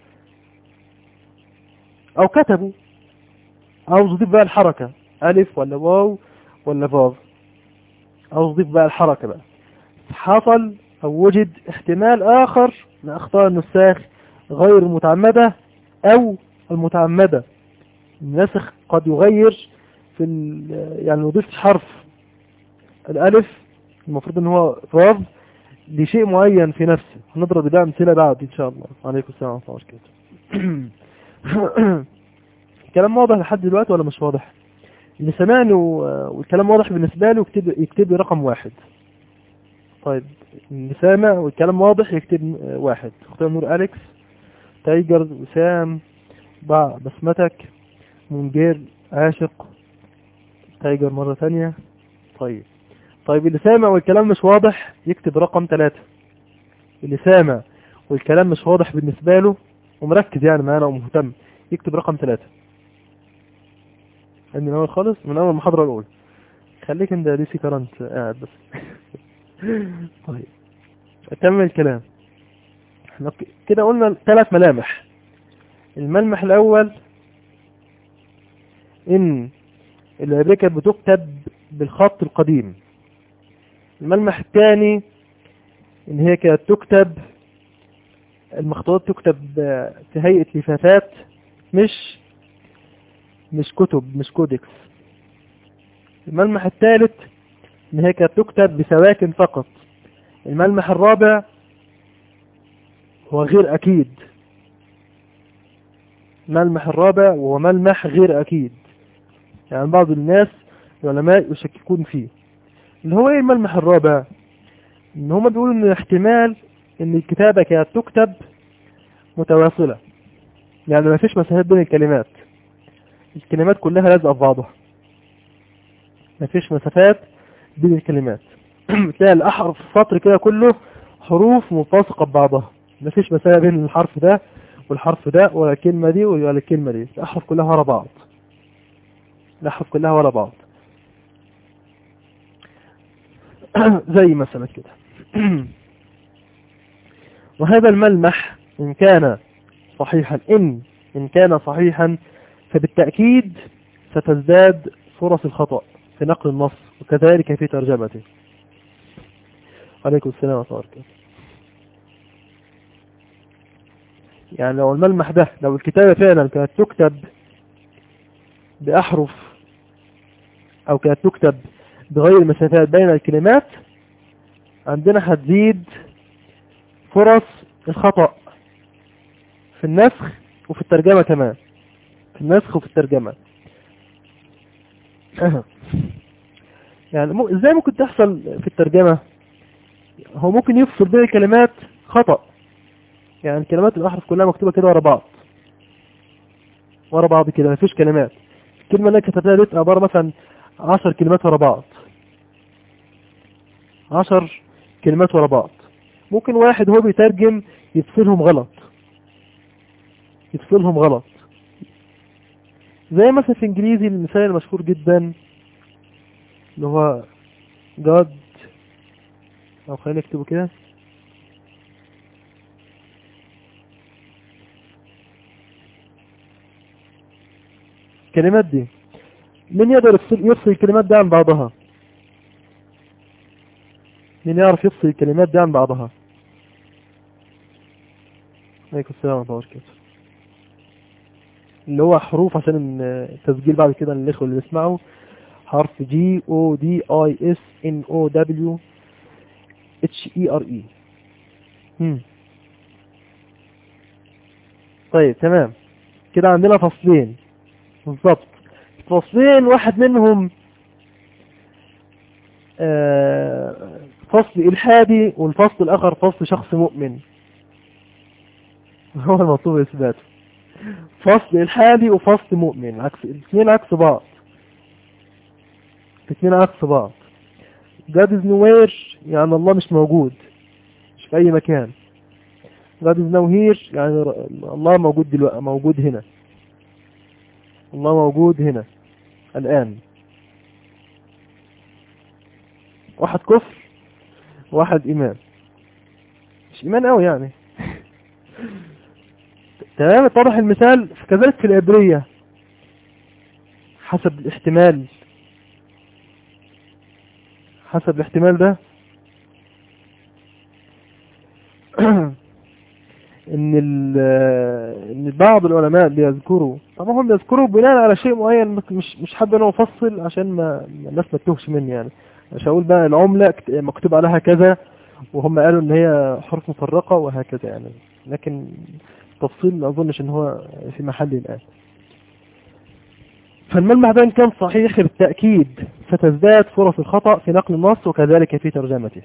او كتبوا عاوز يضيف بقى الحركة ألف ولا واو ولا فاف عاوز يضيف بقى الحركة بقى حصل أو وجد احتمال آخر لأخطاء النساخ غير المتعمدة أو المتعمدة الناسخ قد يغير في يعني يضيف حرف الألف المفروض ان هو فاف لشيء معين في نفسه هنضرب ده أمثلة بعد إن شاء الله عليكم السلام ورحمة الله وبركاته الكلام واضح لحد دلوقتي ولا مش واضح اللي سمعني والكلام واضح بالنسبة له يكتب, يكتب لي رقم واحد طيب اللي سامع والكلام واضح يكتب واحد اختار نور أليكس تايجر وسام باع بسمتك منجير عاشق تايجر مرة ثانية طيب طيب اللي سامع والكلام مش واضح يكتب رقم ثلاثة اللي سامع والكلام مش واضح بالنسبة له ومركز يعني معانا ومهتم يكتب رقم ثلاثة من أول خالص من أول المحاضرة الأولى خليك انت دي سي كرنت قاعد بس طيب أكمل الكلام احنا ك- كده قلنا ثلاث ملامح الملمح الأول إن العبرية كانت بتكتب بالخط القديم الملمح الثاني إن هي كانت تكتب المخطوطات تكتب آه، في هيئة لفافات مش مش كتب مش كودكس الملمح الثالث إن هي كانت تكتب بسواكن فقط الملمح الرابع هو غير أكيد الملمح الرابع وهو ملمح غير أكيد يعني بعض الناس العلماء يشككون فيه اللي هو ايه الملمح الرابع ان هما بيقولوا ان احتمال ان الكتابة كانت تكتب متواصلة يعني ما فيش مسافات بين الكلمات الكلمات كلها لازقة في بعضها ما فيش مسافات بين الكلمات تلاقي الأحرف السطر كده كله حروف ملتصقة ببعضها ما فيش مسافة بين الحرف ده والحرف ده ولا الكلمة دي ولا الكلمة دي الأحرف كلها ورا بعض الأحرف كلها ورا بعض زي مثلا كده وهذا الملمح إن كان صحيحا إن إن كان صحيحا فبالتأكيد ستزداد فرص الخطأ في نقل النص وكذلك في ترجمته عليكم السلام ورحمة الله وبركاته يعني لو الملمح ده لو الكتابة فعلا كانت تكتب بأحرف أو كانت تكتب بغير المسافات بين الكلمات عندنا هتزيد فرص الخطأ في النسخ وفي الترجمة كمان في النسخ وفي الترجمة يعني مو- ازاي ممكن تحصل في الترجمة هو ممكن يفصل بين الكلمات خطأ يعني الكلمات الأحرف كلها مكتوبة كده ورا بعض ورا بعض كده مفيش كلمات الكلمة اللي أنا كتبتها دي عبارة مثلا عشر كلمات ورا بعض عشر كلمات ورا بعض ممكن واحد هو بيترجم يفصلهم غلط يفصلهم غلط زي مثلا في انجليزي المثال المشهور جدا اللي هو God او خلينا نكتبه كده الكلمات دي مين يقدر يفصل, يفصل الكلمات دي عن بعضها مين يعرف يفصل الكلمات دي عن بعضها عليكم السلام ورحمة الله وبركاته اللي هو حروف عشان التسجيل بعد كده للإخوة اللي بيسمعوا حرف G O D I S N O W H E R E هم. طيب تمام كده عندنا فصلين بالظبط فصلين واحد منهم آه، فصل إلحادي والفصل الآخر فصل شخص مؤمن هو المطلوب إثباته فصل إلحادي وفصل مؤمن عكس الاثنين عكس بعض الاثنين عكس بعض God is nowhere يعني الله مش موجود مش في أي مكان God is now here يعني ر- الله موجود دلوقتي موجود هنا الله موجود هنا الآن واحد كفر واحد إيمان مش إيمان أوي يعني تمام اتضح المثال كذلك في العبرية حسب الاحتمال حسب الاحتمال ده ان ال- ان بعض العلماء بيذكروا طبعا هم بيذكروا بناء على شيء معين مش- مش مش حابب انا افصل عشان ما ما الناس ما تتوهش مني يعني مش هقول بقى العملة كت- مكتوب عليها كذا وهم قالوا ان هي حروف مفرقة وهكذا يعني لكن التفصيل ما اظنش ان هو في محله الان فالملمح ده إن كان صحيح بالتأكيد ستزداد فرص الخطأ في نقل النص وكذلك في ترجمته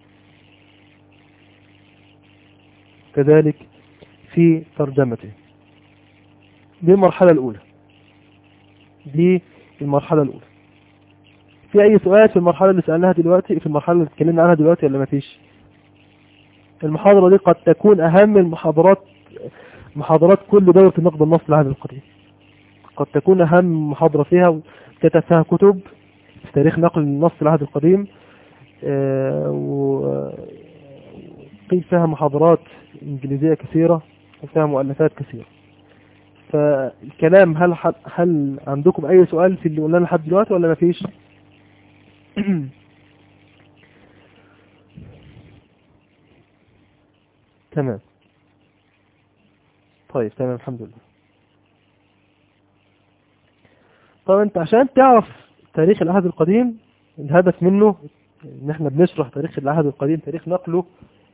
كذلك في ترجمته دي المرحلة الأولى دي المرحلة الأولى في أي سؤال في المرحلة اللي سألناها دلوقتي في المرحلة اللي اتكلمنا عنها دلوقتي ولا مفيش المحاضرة دي قد تكون أهم المحاضرات محاضرات كل دورة النقد النص العهد القديم قد تكون أهم محاضرة فيها وكتب فيها كتب في تاريخ نقل نص العهد القديم آه، وقيل فيها محاضرات إنجليزية كثيرة وفيها مؤلفات كثيرة فالكلام هل هل عندكم أي سؤال في اللي قلنا لحد دلوقتي ولا ما فيش؟ تمام طيب تمام الحمد لله طب انت عشان تعرف تاريخ العهد القديم الهدف منه ان احنا بنشرح تاريخ العهد القديم تاريخ نقله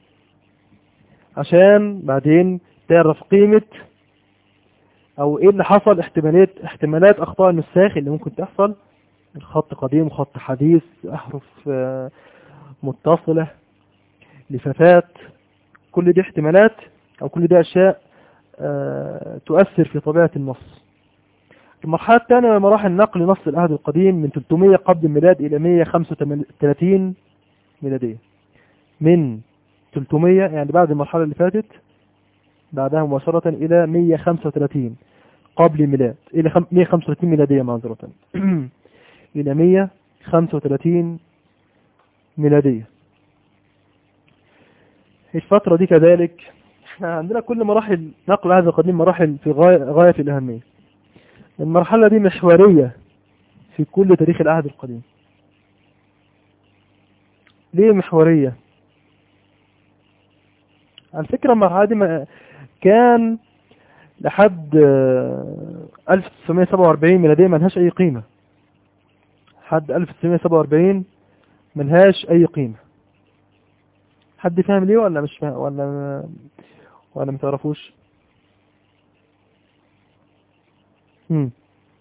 عشان بعدين تعرف قيمة او ايه اللي حصل احتمالات احتمالات اخطاء النساخ اللي ممكن تحصل الخط قديم وخط حديث احرف آه، متصلة لفافات كل دي احتمالات او كل دي اشياء آه، تؤثر في طبيعة النص المرحلة الثانية من مراحل نقل نص العهد القديم من 300 قبل الميلاد إلى 135 ميلادية من 300 يعني بعد المرحلة اللي فاتت بعدها مباشرة إلى 135 قبل الميلاد إلى 135 ميلادية معذرة إلى 135 ميلادية الفترة دي كذلك احنا عندنا كل مراحل نقل هذا القديم مراحل في غاية, غاية في الأهمية المرحلة دي محورية في كل تاريخ العهد القديم ليه محورية على فكرة المرحلة دي كان لحد 1947 ميلادية ملهاش أي قيمة لحد 1947 ملهاش أي قيمة حد فاهم ليه ولا مش فاهم ولا ولا متعرفوش امم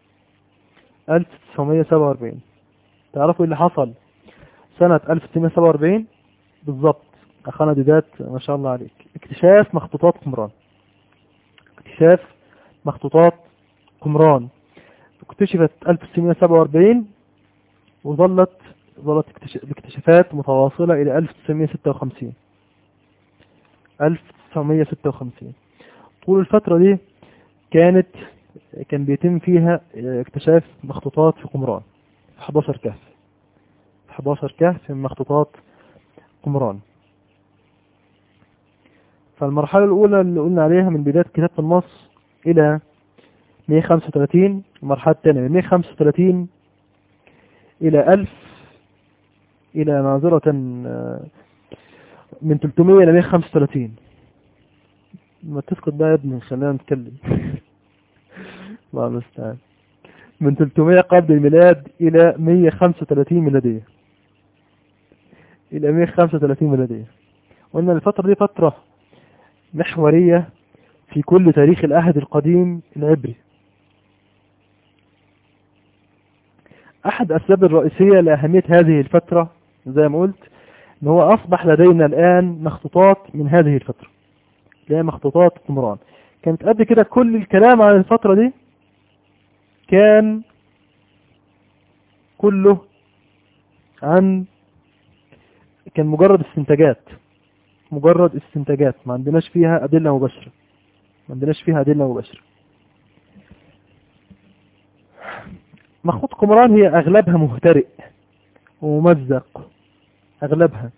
1947 تعرفوا اللي حصل سنة 1947 بالضبط أخانا ديدات ما شاء الله عليك اكتشاف مخطوطات قمران اكتشاف مخطوطات قمران اكتشفت 1947 وظلت ظلت الاكتشافات متواصلة إلى 1956 1956 طول الفترة دي كانت كان بيتم فيها اكتشاف مخطوطات في قمران 11 كهف 11 كهف من مخطوطات قمران فالمرحلة الأولى اللي قلنا عليها من بداية كتابة النص إلى 135 المرحلة الثانية من 135 إلى 1000 إلى ناظرة من 300 إلى 135 ما تسكت بقى يا ابني خلينا نتكلم الله المستعان من 300 قبل الميلاد إلى 135 ميلادية إلى 135 ميلادية وإن الفترة دي فترة محورية في كل تاريخ العهد القديم العبري أحد أسباب الرئيسية لأهمية هذه الفترة زي ما قلت ان هو أصبح لدينا الآن مخطوطات من هذه الفترة اللي هي مخطوطات قمران كانت قبل كده كل الكلام عن الفترة دي كان كله عن كان مجرد استنتاجات مجرد استنتاجات ما عندناش فيها أدلة مباشرة ما عندناش فيها أدلة مباشرة مخطوط قمران هي أغلبها مهترئ وممزق أغلبها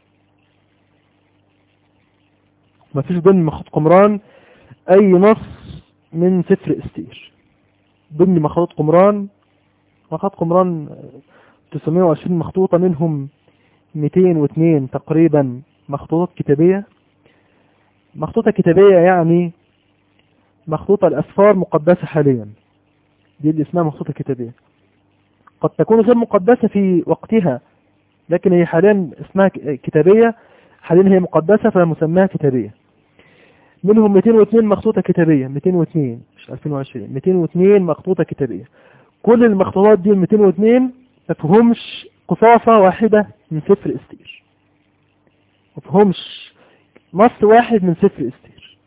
ما فيش ضمن مخطوط قمران أي نص من سفر استير ضمن مخطوط قمران مخطوط قمران 920 مخطوطة منهم 202 تقريبا مخطوطات كتابية مخطوطة كتابية يعني مخطوطة الأسفار مقدسة حاليا دي اللي اسمها مخطوطة كتابية قد تكون غير مقدسة في وقتها لكن هي حاليا اسمها كتابية حاليا هي مقدسة فمسماها كتابية منهم 202 مخطوطة كتابية 202 مش 2020 202 مخطوطة كتابية كل المخطوطات دي 202 مفهومش قصاصة واحدة من سفر استير مفهومش نص واحد من سفر استير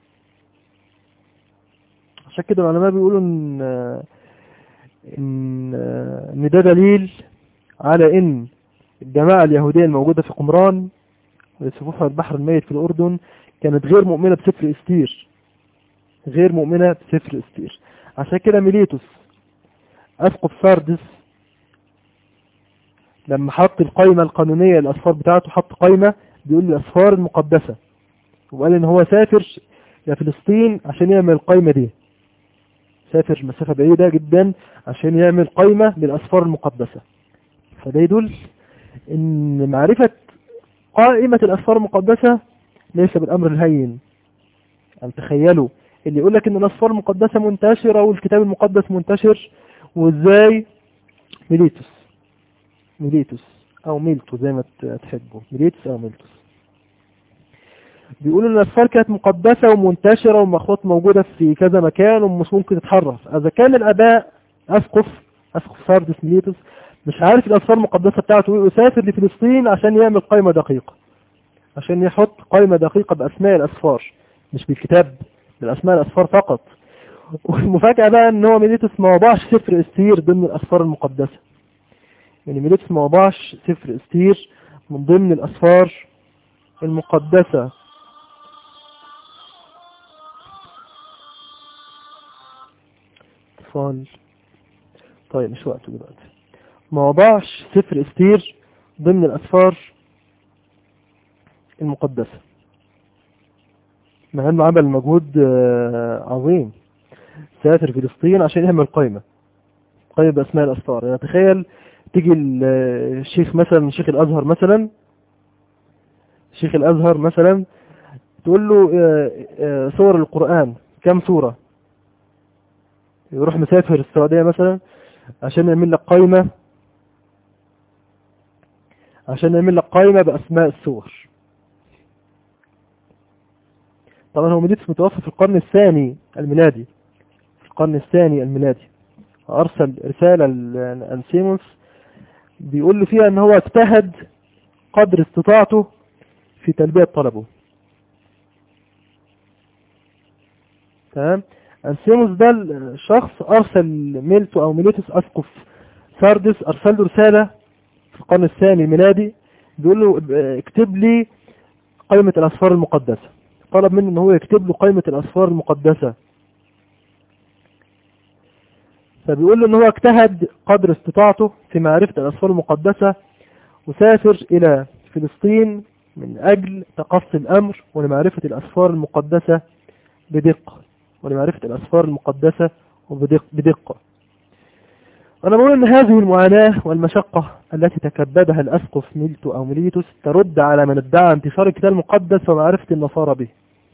عشان كده العلماء بيقولوا ان ان ان ده دليل على ان الجماعة اليهودية الموجودة في قمران وصفوفها البحر الميت في الأردن كانت غير مؤمنة بسفر استير غير مؤمنة بسفر استير عشان كده ميليتوس أسقف ساردس لما حط القائمة القانونية الأسفار بتاعته حط قائمة بيقول الأسفار المقدسة وقال إن هو سافر إلى فلسطين عشان يعمل القائمة دي سافر مسافة بعيدة جدا عشان يعمل قائمة للأسفار المقدسة فده يدل إن معرفة قائمة الأسفار المقدسة ليس بالأمر الهين يعني تخيلوا اللي يقول لك إن الأسفار المقدسة منتشرة والكتاب المقدس منتشر وإزاي ميليتوس ميليتوس أو ميلتو زي ما تحبوا ميليتوس أو ميلتوس بيقولوا ان الاسفار كانت مقدسة ومنتشرة والمخاط موجودة في كذا مكان ومش ممكن تتحرف اذا كان الاباء اسقف اسقف ساردس ميليتوس مش عارف الاسفار المقدسة بتاعته ويسافر لفلسطين عشان يعمل قائمة دقيقة عشان يحط قائمة دقيقة باسماء الاسفار مش بالكتاب بالاسماء الاسفار فقط والمفاجأة بقى ان هو ميليتوس ما وضعش سفر استير ضمن الاسفار المقدسة يعني ميليتوس ما وضعش سفر استير من ضمن الاسفار المقدسة اتصال طيب مش وقته دلوقتي ما وضعش سفر استير ضمن الاسفار المقدسة مع انه عمل مجهود عظيم سافر فلسطين عشان يعمل قائمة قائمة باسماء الاسفار يعني تخيل تيجي الشيخ مثلا شيخ الازهر مثلا شيخ الازهر مثلا تقول له سور القرآن كم سورة يروح مسافر السعودية مثلا عشان يعمل لك قائمة عشان يعمل لك قائمة بأسماء السور طبعا هو ميليتس متوفى في القرن الثاني الميلادي في القرن الثاني الميلادي أرسل رسالة لأنسيموس بيقول له فيها ان هو اجتهد قدر استطاعته في تلبية طلبه تمام أنسيموس ده الشخص أرسل ميلتو أو ميليتوس أسقف ساردس أرسل له رسالة في القرن الثاني الميلادي بيقول له اكتب لي قائمة الأسفار المقدسة طلب منه ان هو يكتب له قائمة الأسفار المقدسة فبيقول له ان هو اجتهد قدر استطاعته في معرفة الأسفار المقدسة وسافر إلى فلسطين من أجل تقصي الأمر ولمعرفة الأسفار المقدسة بدقة ولمعرفة الأسفار المقدسة وبدقة أنا بقول أن هذه المعاناة والمشقة التي تكبدها الأسقف ميلتو أو ميليتوس ترد على من ادعى انتشار الكتاب المقدس ومعرفة النصارى به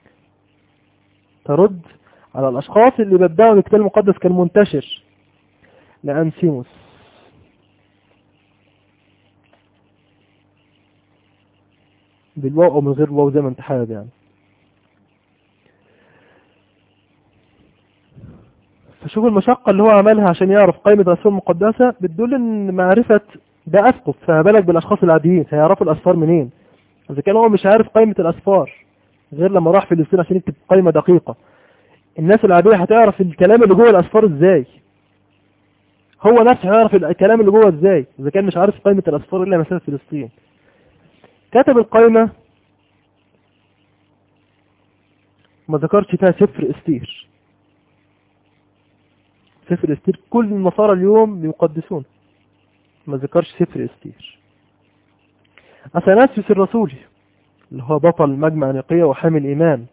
ترد على الأشخاص اللي بدعوا ان الكتاب المقدس كان منتشر لأنسيموس بالواو أو من غير واو زي ما انت حابب يعني فشوف المشقة اللي هو عملها عشان يعرف قائمة الأسفار المقدسة بتدل ان معرفة ده أسقف فما بالك بالأشخاص العاديين هيعرفوا الأسفار منين إذا كان هو مش عارف قائمة الأسفار غير لما راح فلسطين عشان يكتب قائمة دقيقة الناس العادية هتعرف الكلام اللي جوه الأسفار ازاي هو نفسه هيعرف الكلام اللي جوه ازاي إذا كان مش عارف قائمة الأسفار إلا مسافة فلسطين كتب القائمة ما ذكرش فيها سفر استير سفر استير كل النصارى اليوم بيقدسون ما ذكرش سفر استير أثناسيوس الرسولي اللي هو بطل مجمع نقية وحامل الإيمان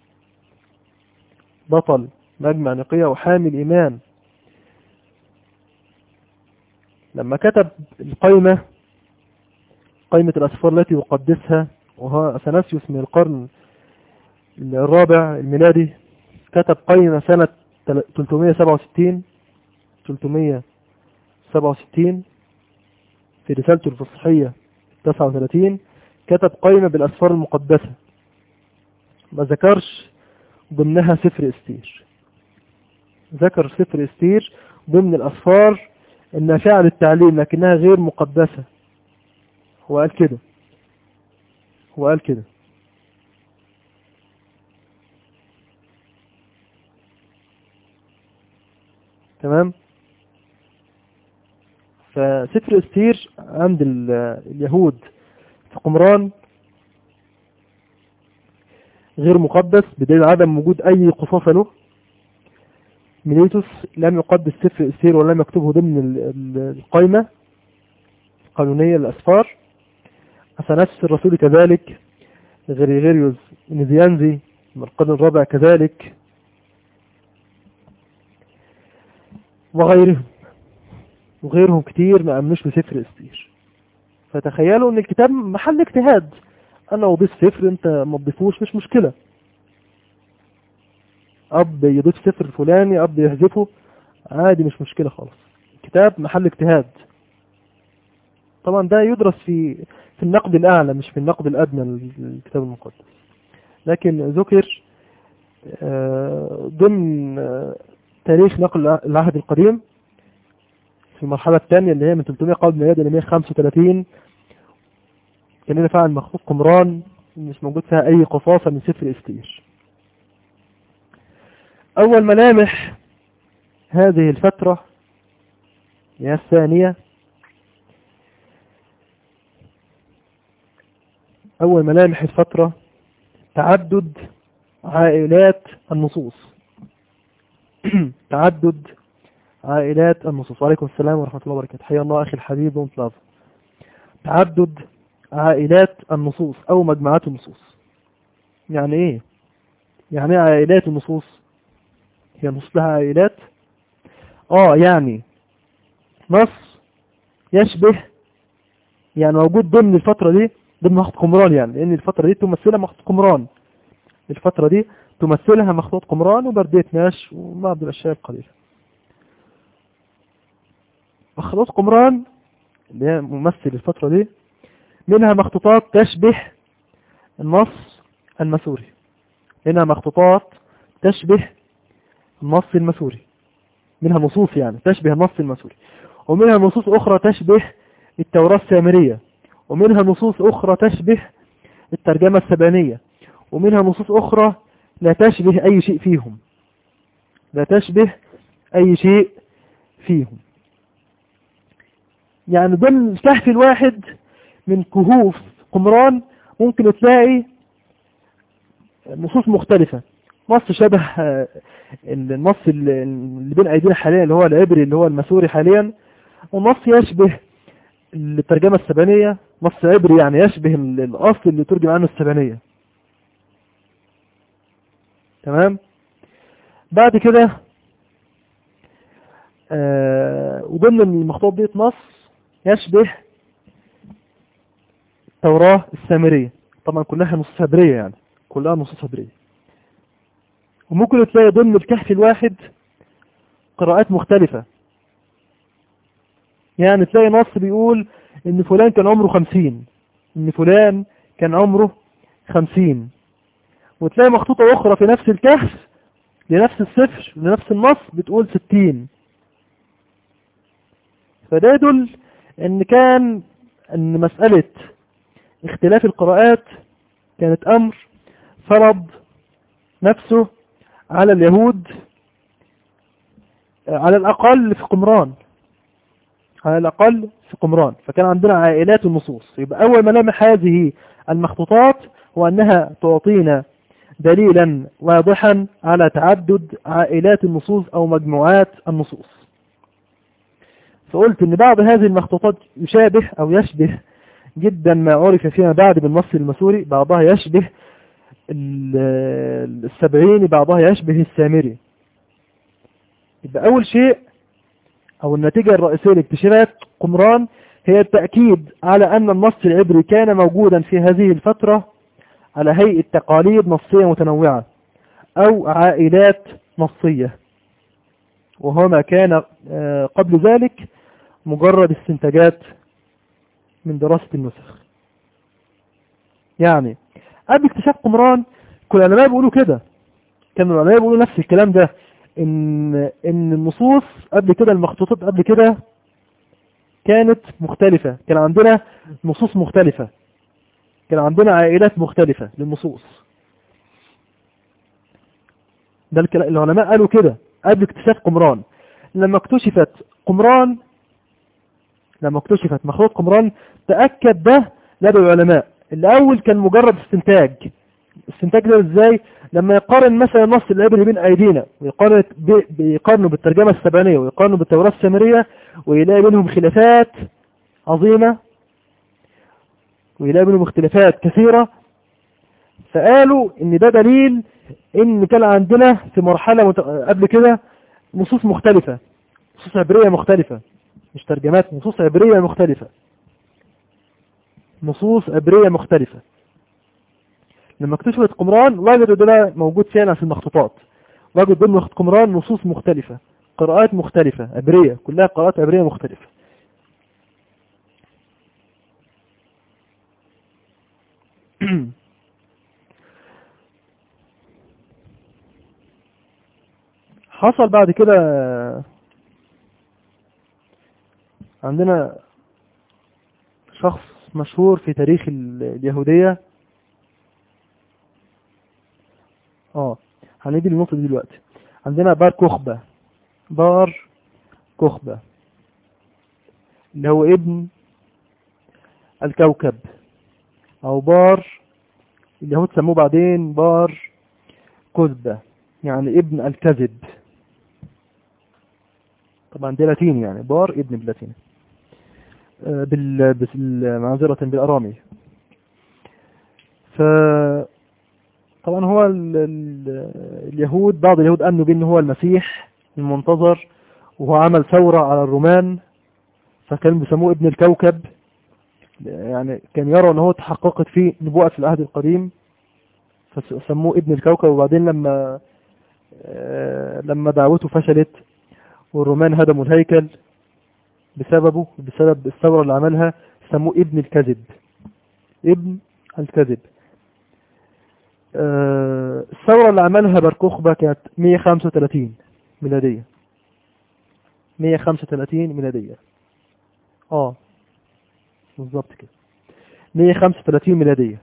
بطل مجمع نقية وحامل الإيمان لما كتب القائمة قائمة الأسفار التي يقدسها وهو أثناسيوس من القرن الرابع الميلادي كتب قائمة سنة 367 367 في رسالته الفصحية 39 كتب قائمة بالأسفار المقدسة ما ذكرش ضمنها سفر استير ذكر سفر استير ضمن الأسفار النافعة للتعليم لكنها غير مقدسة هو قال كده هو قال كده تمام فسفر استير عند اليهود في قمران غير مقدس بدليل عدم وجود أي قصاصة له ميليتوس لم يقدس سفر استير ولم يكتبه ضمن القائمة القانونية للأسفار أثناس الرسول كذلك غريغيريوس نيزيانزي من القرن الرابع كذلك وغيرهم وغيرهم كتير ما أمنوش بسفر استير فتخيلوا ان الكتاب محل اجتهاد انا اضيف سفر انت ما تضيفوش مش مشكلة اب يضيف سفر فلاني اب يحذفه عادي مش مشكلة خالص الكتاب محل اجتهاد طبعا ده يدرس في في النقد الاعلى مش في النقد الادنى للكتاب المقدس لكن ذكر آه، ضمن آه، تاريخ نقل العهد القديم في المرحلة الثانية اللي هي من 300 قبل ميلاد ل 135 كان هنا فعلا مخطوط قمران مش موجود فيها أي قصاصة من سفر استير أول ملامح هذه الفترة هي الثانية أول ملامح الفترة تعدد عائلات النصوص تعدد عائلات النصوص وعليكم السلام ورحمة الله وبركاته حيا الله أخي الحبيب ومطلاب تعدد عائلات النصوص أو مجموعات النصوص يعني إيه؟ يعني إيه عائلات النصوص هي نص لها عائلات آه يعني نص يشبه يعني موجود ضمن الفترة دي ضمن مخطوط قمران يعني لأن الفترة دي تمثلها مخطوط قمران الفترة دي تمثلها مخطوط قمران وبردية ناش وبعض الأشياء القليلة مخطوط قمران اللي هي ممثل الفترة دي منها مخطوطات تشبه النص المسوري منها مخطوطات تشبه النص المسوري منها نصوص يعني تشبه النص المسوري ومنها نصوص أخرى تشبه التوراة السامرية ومنها نصوص أخرى تشبه الترجمة السبانية ومنها نصوص أخرى لا تشبه أي شيء فيهم لا تشبه أي شيء فيهم يعني ضمن الكهف الواحد من كهوف قمران ممكن تلاقي نصوص مختلفة نص شبه النص اللي بين ايدينا حاليا اللي هو العبري اللي هو المسوري حاليا ونص يشبه الترجمة السبانية نص عبري يعني يشبه الاصل اللي ترجم عنه السبانية تمام بعد كده آه وضمن المخطوط ديت نص يشبه التوراة السامرية طبعا كلها نصوص هبرية يعني كلها نصوص هبرية وممكن تلاقي ضمن الكهف الواحد قراءات مختلفة يعني تلاقي نص بيقول ان فلان كان عمره خمسين ان فلان كان عمره خمسين وتلاقي مخطوطة اخرى في نفس الكهف لنفس السفر لنفس النص بتقول ستين فده يدل ان كان ان مسألة اختلاف القراءات كانت امر فرض نفسه على اليهود على الاقل في قمران على الاقل في قمران فكان عندنا عائلات النصوص يبقى اول ملامح هذه المخطوطات هو انها تعطينا دليلا واضحا على تعدد عائلات النصوص او مجموعات النصوص فقلت ان بعض هذه المخطوطات يشابه او يشبه جدا ما عرف فيما بعد بالنص المسوري بعضها يشبه السبعين بعضها يشبه السامري يبقى اول شيء او النتيجة الرئيسية لاكتشافات قمران هي التأكيد على ان النص العبري كان موجودا في هذه الفترة على هيئة تقاليد نصية متنوعة او عائلات نصية وهو ما كان قبل ذلك مجرد استنتاجات من دراسة النسخ يعني قبل اكتشاف قمران كل العلماء بيقولوا كده كان العلماء بيقولوا نفس الكلام ده ان ان النصوص قبل كده المخطوطات قبل كده كانت مختلفة كان عندنا نصوص مختلفة كان عندنا عائلات مختلفة للنصوص ده العلماء قالوا كده قبل اكتشاف قمران لما اكتشفت قمران لما اكتشفت مخلوط قمران تأكد ده لدى العلماء الأول كان مجرد استنتاج استنتاج ده ازاي لما يقارن مثلا النص العبري بين ايدينا ويقارن بيقارنه بالترجمة السبانية ويقارنه بالتوراة السامرية ويلاقي بينهم خلافات عظيمة ويلاقي بينهم اختلافات كثيرة فقالوا ان ده دليل ان كان عندنا في مرحلة مت... قبل كده نصوص مختلفة نصوص عبرية مختلفة مش ترجمات نصوص عبرية مختلفة نصوص عبرية مختلفة لما اكتشفت قمران وجدوا ده موجود فعلا في المخطوطات وجدوا ضمن قمران نصوص مختلفة قراءات مختلفة عبرية كلها قراءات عبرية مختلفة حصل بعد كده عندنا شخص مشهور في تاريخ ال- اليهودية اه هنيجي للنقطة دي دلوقتي عندنا بار كخبة بار كخبة اللي هو ابن الكوكب او بار اليهود سموه بعدين بار كذبة يعني ابن الكذب طبعا ده لاتيني يعني بار ابن باللاتيني آه، بال بال- معذرة بالأرامي ف طبعا هو ال... ال... اليهود بعض اليهود أمنوا بأنه هو المسيح المنتظر وهو عمل ثورة على الرومان فكانوا بيسموه ابن الكوكب يعني كان يرى أنه هو تحققت فيه نبوءة في العهد القديم فسموه ابن الكوكب وبعدين لما آه، لما دعوته فشلت والرومان هدموا الهيكل بسببه بسبب الثورة اللي عملها سموه ابن الكذب ابن الكذب آه، الثورة اللي عملها بركوخبة كانت 135 ميلادية 135 ميلادية اه بالظبط كده 135 ميلادية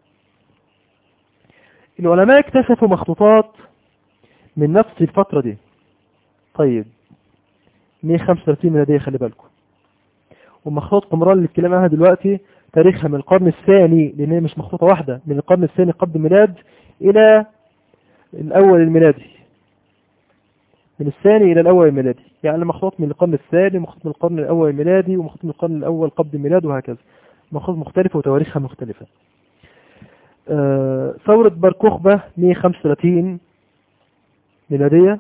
العلماء اكتشفوا مخطوطات من نفس الفترة دي طيب 135 ميلادية خلي بالكم ومخطوط قمران اللي الكلام عنها دلوقتي تاريخها من القرن الثاني لان هي مش مخطوطة واحدة من القرن الثاني قبل الميلاد الى الاول الميلادي من الثاني الى الاول الميلادي يعني مخطوط من القرن الثاني مخطوط من القرن الاول الميلادي ومخطوط من القرن الاول قبل الميلاد وهكذا مخطوط مختلفة وتواريخها مختلفة آه، ثورة باركوخبة 135 ميلادية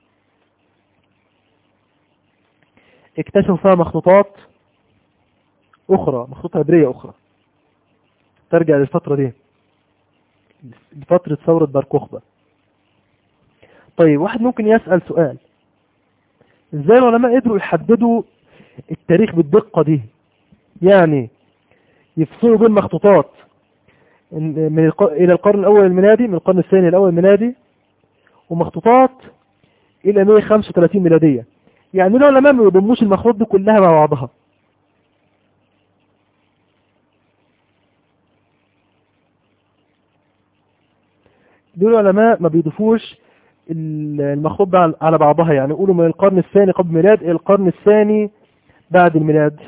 اكتشفوا فيها مخطوطات أخرى مخطوطة عبرية أخرى ترجع للفترة دي لفترة ثورة باركوخبة طيب واحد ممكن يسأل سؤال ازاي العلماء قدروا يحددوا التاريخ بالدقة دي يعني يفصلوا بين مخطوطات من الق... إلى القرن الأول الميلادي من القرن الثاني الأول الميلادي ومخطوطات إلى 135 ميلادية يعني العلماء ما يضموش المخطوطات دي كلها مع بعضها دول العلماء ما بيضيفوش المخطوط ده على بعضها يعني يقولوا من القرن الثاني قبل الميلاد إلى القرن الثاني بعد الميلاد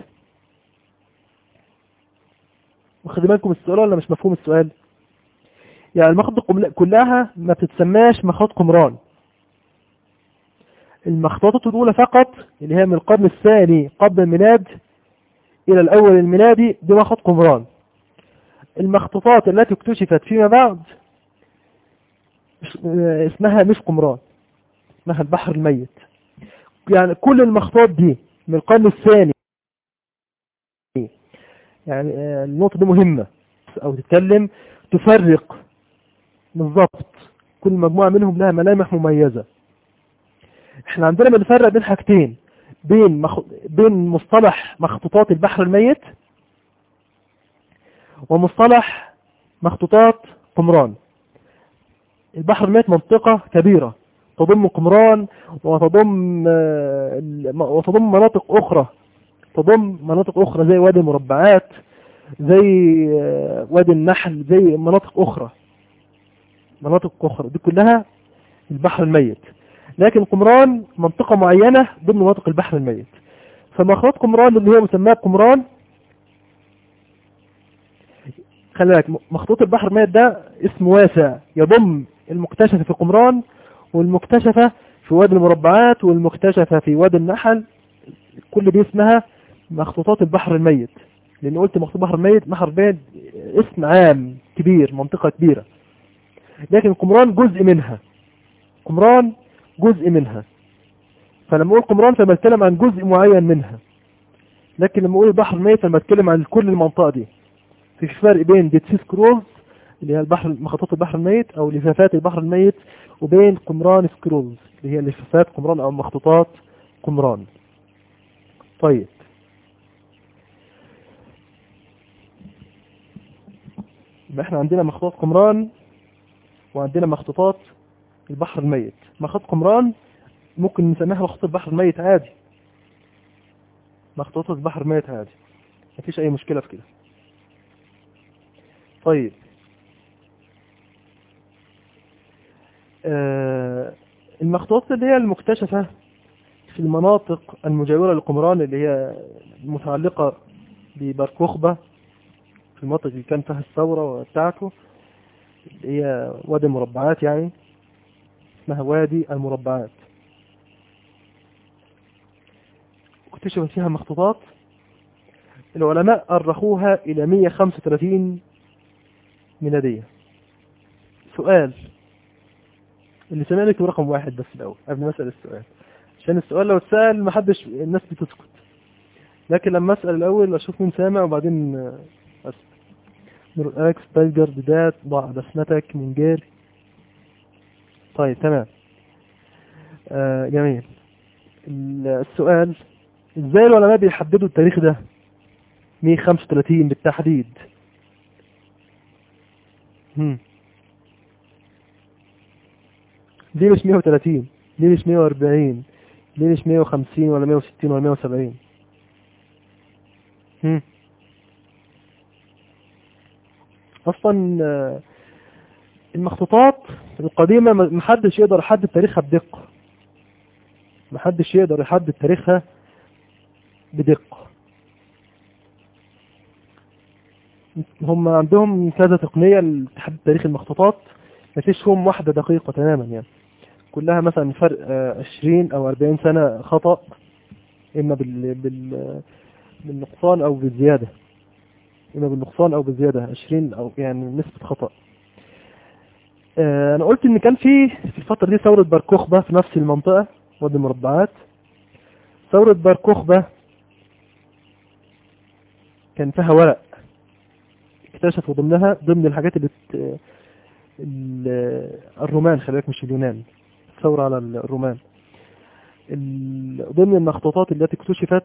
واخد بالكم السؤال ولا مش مفهوم السؤال يعني المخطوط كلها ما بتتسماش مخطوط قمران المخطوطات الأولى فقط اللي هي من القرن الثاني قبل الميلاد إلى الأول الميلادي دي مخطوط قمران المخطوطات التي اكتشفت فيما بعد اسمها مش قمران اسمها البحر الميت يعني كل المخطوطات دي من القرن الثاني يعني النقطة دي مهمة أو تتكلم تفرق بالضبط كل مجموعة منهم لها ملامح مميزة احنا عندنا بنفرق بين حاجتين بين مخ... بين مصطلح مخطوطات البحر الميت ومصطلح مخطوطات قمران البحر الميت منطقة كبيرة تضم قمران وتضم وتضم مناطق أخرى تضم مناطق أخرى زي وادي المربعات زي وادي النحل زي مناطق أخرى مناطق أخرى دي كلها البحر الميت لكن قمران منطقة معينة ضمن مناطق البحر الميت فمخرط قمران اللي هو مسماه قمران خلي بالك مخطوط البحر الميت ده اسم واسع يضم المكتشفة في قمران والمكتشفة في وادي المربعات والمكتشفة في وادي النحل كل دي اسمها مخطوطات البحر الميت لان قلت مخطوط بحر الميت بحر الميت اسم عام كبير منطقة كبيرة لكن قمران جزء منها قمران جزء منها فلما اقول قمران فبتكلم عن جزء معين منها لكن لما اقول البحر الميت فبتكلم عن كل المنطقة دي في فرق بين ديد سي سكرولز اللي هي البحر مخطوط البحر الميت او لفافات البحر الميت وبين قمران سكرولز اللي هي لفافات قمران او مخطوطات قمران طيب يبقى احنا عندنا مخطوطات قمران وعندنا مخطوطات البحر الميت مخطوط قمران ممكن نسميها مخطوط البحر الميت عادي مخطوطات البحر الميت عادي مفيش اي مشكلة في كده طيب آه المخطوطات اللي هي المكتشفة في المناطق المجاورة لقمران اللي هي المتعلقة ببركوخبة في المناطق اللي كان فيها الثورة بتاعته اللي هي وادي المربعات يعني اسمها وادي المربعات اكتشفت فيها مخطوطات العلماء أرخوها إلى 135 ميلادية سؤال اللي سمعني يكتب رقم واحد بس الأول قبل ما أسأل السؤال عشان السؤال لو اتسأل محدش الناس بتسكت لكن لما أسأل الأول أشوف مين سامع وبعدين أسأل نور أكس تايجر بدات ضع دفنتك من جير طيب تمام آه جميل السؤال ازاي العلماء بيحددوا التاريخ ده 135 بالتحديد هم. ليه مش 130 ليه مش 140 ليه مش 150 ولا 160 ولا 170 هم. اصلا المخطوطات القديمة محدش يقدر يحدد تاريخها بدقة محدش يقدر يحدد تاريخها بدقة هم عندهم كذا تقنية لتحديد تاريخ المخطوطات مفيش هم واحدة دقيقة تماما يعني كلها مثلا فرق 20 او 40 سنة خطأ اما بال... بال... بالنقصان او بالزيادة اما بالنقصان او بالزيادة 20 او يعني نسبة خطأ انا قلت ان كان في في الفترة دي ثورة باركوخبة في نفس المنطقة وادي المربعات ثورة باركوخبة كان فيها ورق اكتشفوا ضمنها ضمن الحاجات اللي بت... الرومان خلي بالك مش اليونان الثورة على الرومان ضمن المخطوطات التي اكتشفت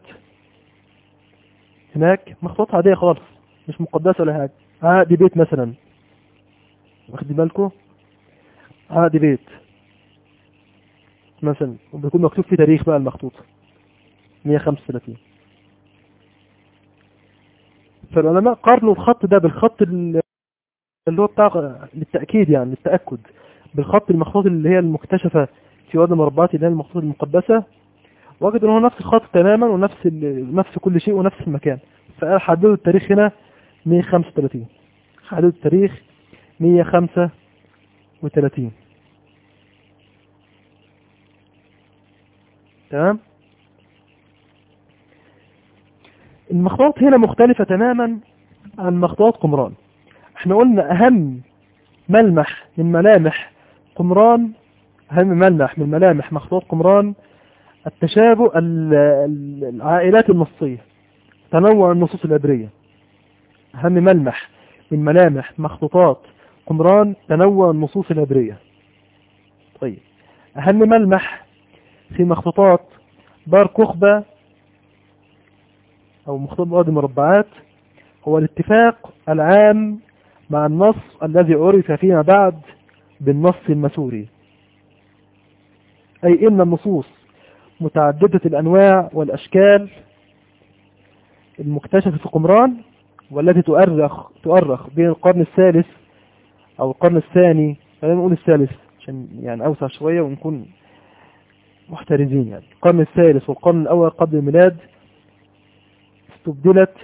هناك مخطوطات عادية خالص مش مقدسة ولا حاجة عقد بيت مثلا واخدين بالكم عقد بيت مثلا وبيكون مكتوب فيه تاريخ بقى المخطوط 135 فالعلماء قارنوا الخط ده بالخط اللي هو بتاع للتأكيد يعني للتأكد بالخط المخطوط اللي هي المكتشفة في وادي المربعات اللي هي المخطوط المقدسة وجدوا ان هو نفس الخط تماما ونفس نفس كل شيء ونفس المكان فحددوا التاريخ هنا 135 حددوا التاريخ 135 تمام المخطوطات هنا مختلفة تماما عن مخطوطات قمران احنا قلنا اهم ملمح من ملامح قمران اهم ملمح من ملامح مخطوطات قمران التشابه العائلات النصية تنوع النصوص العبرية اهم ملمح من ملامح مخطوطات قمران تنوع النصوص العبرية طيب اهم ملمح في مخطوطات بار كخبة او مخطوط وادي مربعات هو الاتفاق العام مع النص الذي عرف فيما بعد بالنص المسوري أي إن النصوص متعددة الأنواع والأشكال المكتشفة في قمران والتي تؤرخ تؤرخ بين القرن الثالث أو القرن الثاني خلينا نقول الثالث عشان يعني أوسع شوية ونكون محترزين يعني القرن الثالث والقرن الأول قبل الميلاد استبدلت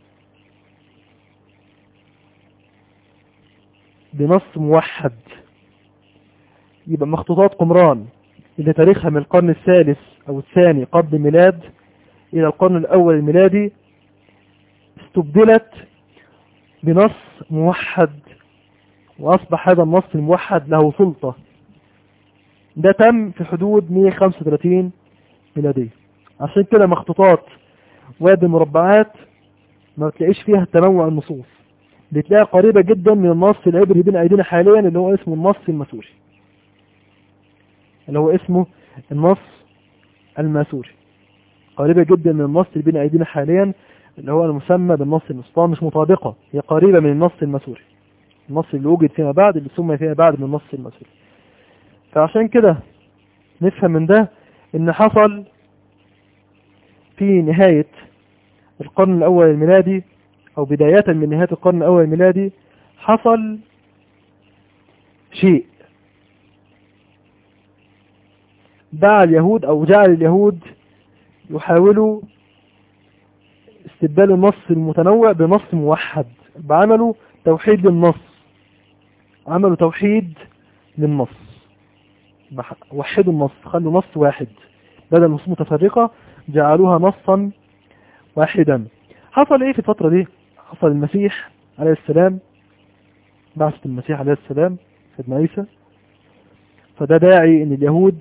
بنص موحد يبقى مخطوطات قمران اللي تاريخها من القرن الثالث أو الثاني قبل الميلاد إلى القرن الأول الميلادي استبدلت بنص موحد وأصبح هذا النص الموحد له سلطة ده تم في حدود 135 ميلادية عشان كده مخطوطات وادي المربعات ما بتلاقيش فيها تنوع النصوص بتلاقي قريبة جدا من النص العبري بين أيدينا حاليا اللي هو اسمه النص المسوري اللي هو اسمه النص الماسوري قريبة جدا من النص اللي بين أيدينا حاليا اللي هو المسمى بالنص المسطان مش مطابقة هي قريبة من النص الماسوري النص اللي وجد فيما بعد اللي سمي فيما بعد من النص الماسوري فعشان كده نفهم من ده ان حصل في نهاية القرن الأول الميلادي أو بداية من نهاية القرن الأول الميلادي حصل شيء دعا اليهود أو جعل اليهود يحاولوا استبدال النص المتنوع بنص موحد بعملوا توحيد للنص عملوا توحيد للنص وحدوا النص خلوا نص واحد بدل نصوص متفرقة جعلوها نصا واحدا حصل ايه في الفترة دي حصل المسيح عليه السلام بعثة المسيح عليه السلام سيدنا عيسى فده داعي ان اليهود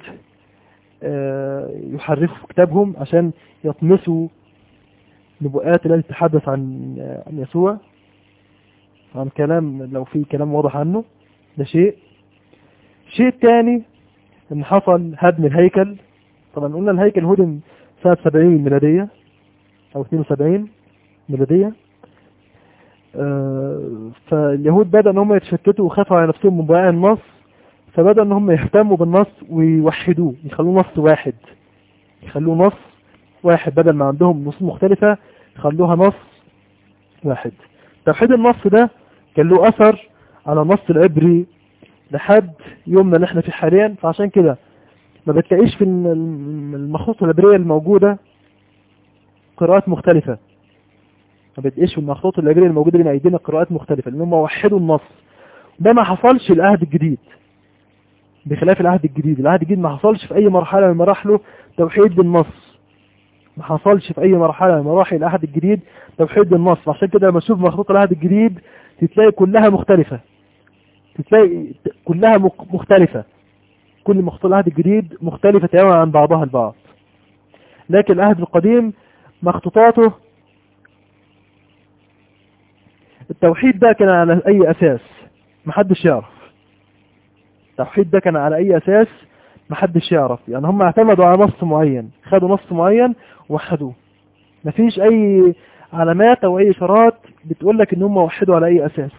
يحرفوا كتابهم عشان يطمسوا نبوءات التي تتحدث عن عن يسوع عن كلام لو في كلام واضح عنه ده شيء شيء تاني ان حصل هدم الهيكل طبعا قلنا الهيكل هدم سنة 70 ميلادية او 72 ميلادية فاليهود بدأ ان هم يتشتتوا وخافوا على نفسهم من بقاء النص فبدأ ان هم يهتموا بالنص ويوحدوه يخلوه نص واحد يخلوه نص واحد بدل ما عندهم نصوص مختلفة يخلوها نص واحد توحيد النص ده كان له اثر على النص العبري لحد يومنا اللي احنا فيه حاليا فعشان كده ما بتلاقيش في المخطوطة العبرية الموجودة قراءات مختلفة ما بتلاقيش في المخطوطة العبرية الموجودة بين ايدينا قراءات مختلفة لانهم وحدوا النص ده ما حصلش العهد الجديد بخلاف العهد الجديد العهد الجديد ما حصلش في اي مرحلة من مراحله توحيد بالنص ما حصلش في اي مرحلة من مراحل العهد الجديد توحيد بالنص عشان كده لما تشوف مخطوطة العهد الجديد تتلاقي كلها مختلفة تتلاقي كلها مختلفة كل مخطوطة العهد الجديد مختلفة تماما عن بعضها البعض لكن العهد القديم مخطوطاته التوحيد ده كان على اي اساس محدش يعرف التوحيد ده كان على اي اساس محدش يعرف يعني هم اعتمدوا على نص معين خدوا نص معين ووحدوه مفيش اي علامات او اي اشارات بتقول لك ان هم وحدوا على اي اساس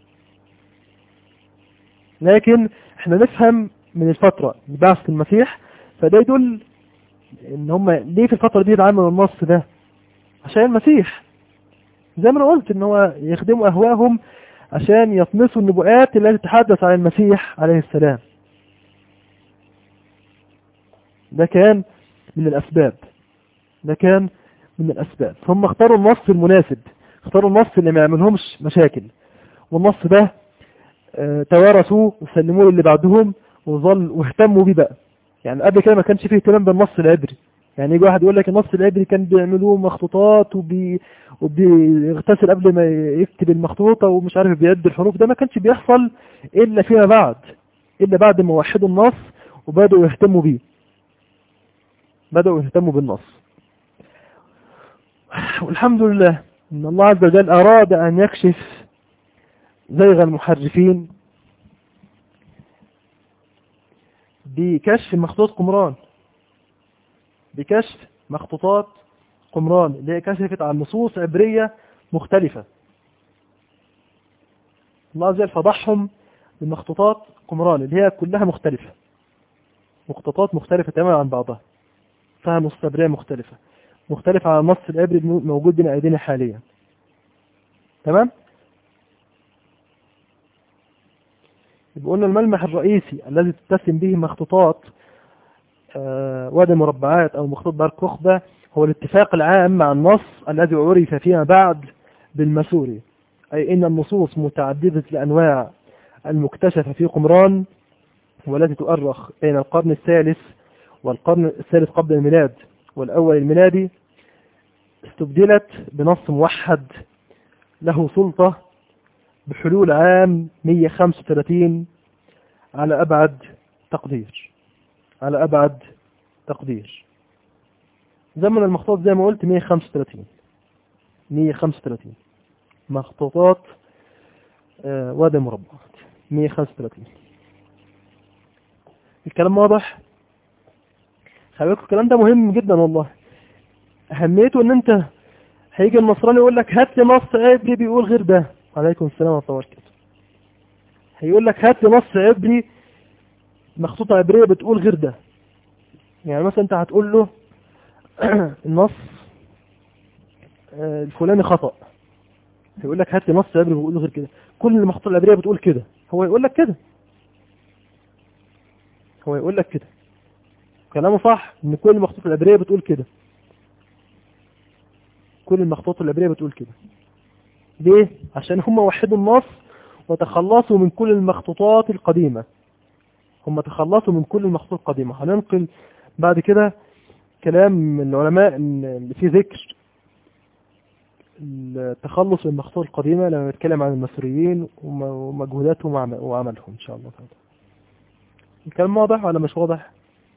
لكن احنا نفهم من الفترة بعثة المسيح فده يدل ان هم ليه في الفترة دي عملوا النص ده عشان المسيح زي ما انا قلت ان هو يخدموا اهواهم عشان يطمسوا النبوءات التي تتحدث عن المسيح عليه السلام ده كان من الاسباب ده كان من الاسباب هم اختاروا النص المناسب اختاروا النص اللي ما يعملهمش مشاكل والنص ده اه توارثوه وسلموه للي بعدهم وظل واهتموا بيه بقى يعني قبل كده ما كانش فيه اهتمام بالنص العبري يعني يجي واحد يقول لك النص العبري كان بيعملوه مخطوطات وبي... وبيغتسل قبل ما يكتب المخطوطة ومش عارف بيعد الحروف ده ما كانش بيحصل إلا فيما بعد إلا بعد ما وحدوا النص وبدأوا يهتموا بيه بدأوا يهتموا بالنص والحمد لله إن الله عز وجل أراد أن يكشف زيغ المحرفين بكشف مخطوط قمران بكشف مخطوطات قمران اللي هي كشفت عن نصوص عبرية مختلفة الله عز وجل فضحهم بمخطوطات قمران اللي هي كلها مختلفة مخطوطات مختلفة تماما عن بعضها فيها نصوص عبرية مختلفة مختلفة عن النص العبري الموجود بين أيدينا حاليا تمام يبقى قلنا الملمح الرئيسي الذي تتسم به مخطوطات وادي المربعات أو مخطوط بار كخبة هو الاتفاق العام مع النص الذي عرف فيما بعد بالمسوري أي إن النصوص متعددة الأنواع المكتشفة في قمران والتي تؤرخ بين القرن الثالث والقرن الثالث قبل الميلاد والأول الميلادي استبدلت بنص موحد له سلطة بحلول عام 135 على أبعد تقدير على أبعد تقدير زمن المخطوط زي ما قلت 135 135 مخطوطات آه، وادي مربعات 135 الكلام واضح خلي بالكم الكلام ده مهم جدا والله اهميته ان انت هيجي النصراني يقول لك هات لي نص عبري بيقول غير ده عليكم السلام ورحمه الله وبركاته هيقول لك هات لي نص عبري مخطوطه عبريه بتقول غير ده يعني مثلا انت هتقول له النص آه، الفلاني خطأ هيقول لك هات لي نص عبري بيقول غير كده كل المخطوطات العبريه بتقول كده هو يقول لك كده هو يقول لك كده كلامه صح ان كل المخطوطات العبريه بتقول كده كل المخطوطات العبريه بتقول كده ليه عشان هم وحدوا النص وتخلصوا من كل المخطوطات القديمه هم تخلصوا من كل المخطوطات القديمه هننقل بعد كده كلام من العلماء إن اللي فيه ذكر التخلص من المخطوطات القديمة لما نتكلم عن المصريين وم- ومجهوداتهم وعم- وعملهم إن شاء الله تعالى الكلام واضح ولا مش واضح؟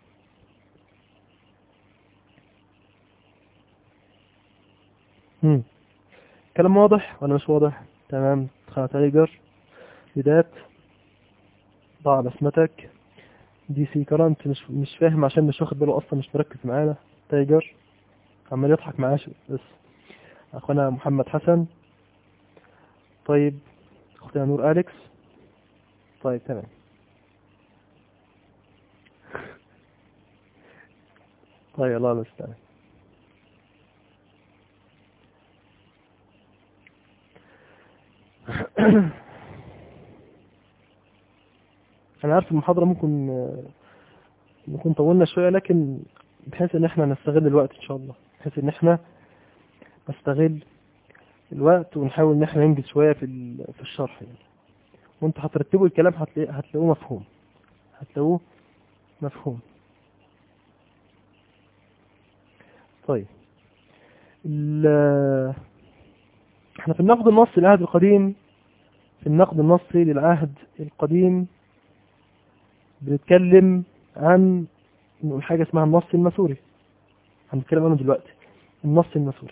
مم. كلام واضح ولا مش واضح؟ تمام خانة تايجر بدايات ضع بسمتك دي سي كرنت مش مش فاهم عشان مش واخد باله اصلا مش مركز معانا تايجر عمال يضحك معاه شو- بس اخونا محمد حسن طيب اختنا نور اليكس طيب تمام طيب الله المستعان انا عارف المحاضرة ممكن آه، نكون طولنا شوية لكن بحيث ان احنا نستغل الوقت ان شاء الله بحيث ان احنا نستغل الوقت ونحاول ان احنا ننجز شوية في ال- في الشرح يعني وانتوا هترتبوا الكلام هتلاقي- هتلاقوه مفهوم هتلاقوه مفهوم طيب ال- احنا في النقد النصي للعهد القديم في النقد النصي للعهد القديم بنتكلم عن نقول حاجة اسمها النص المسوري هنتكلم عنه دلوقتي النص المسوري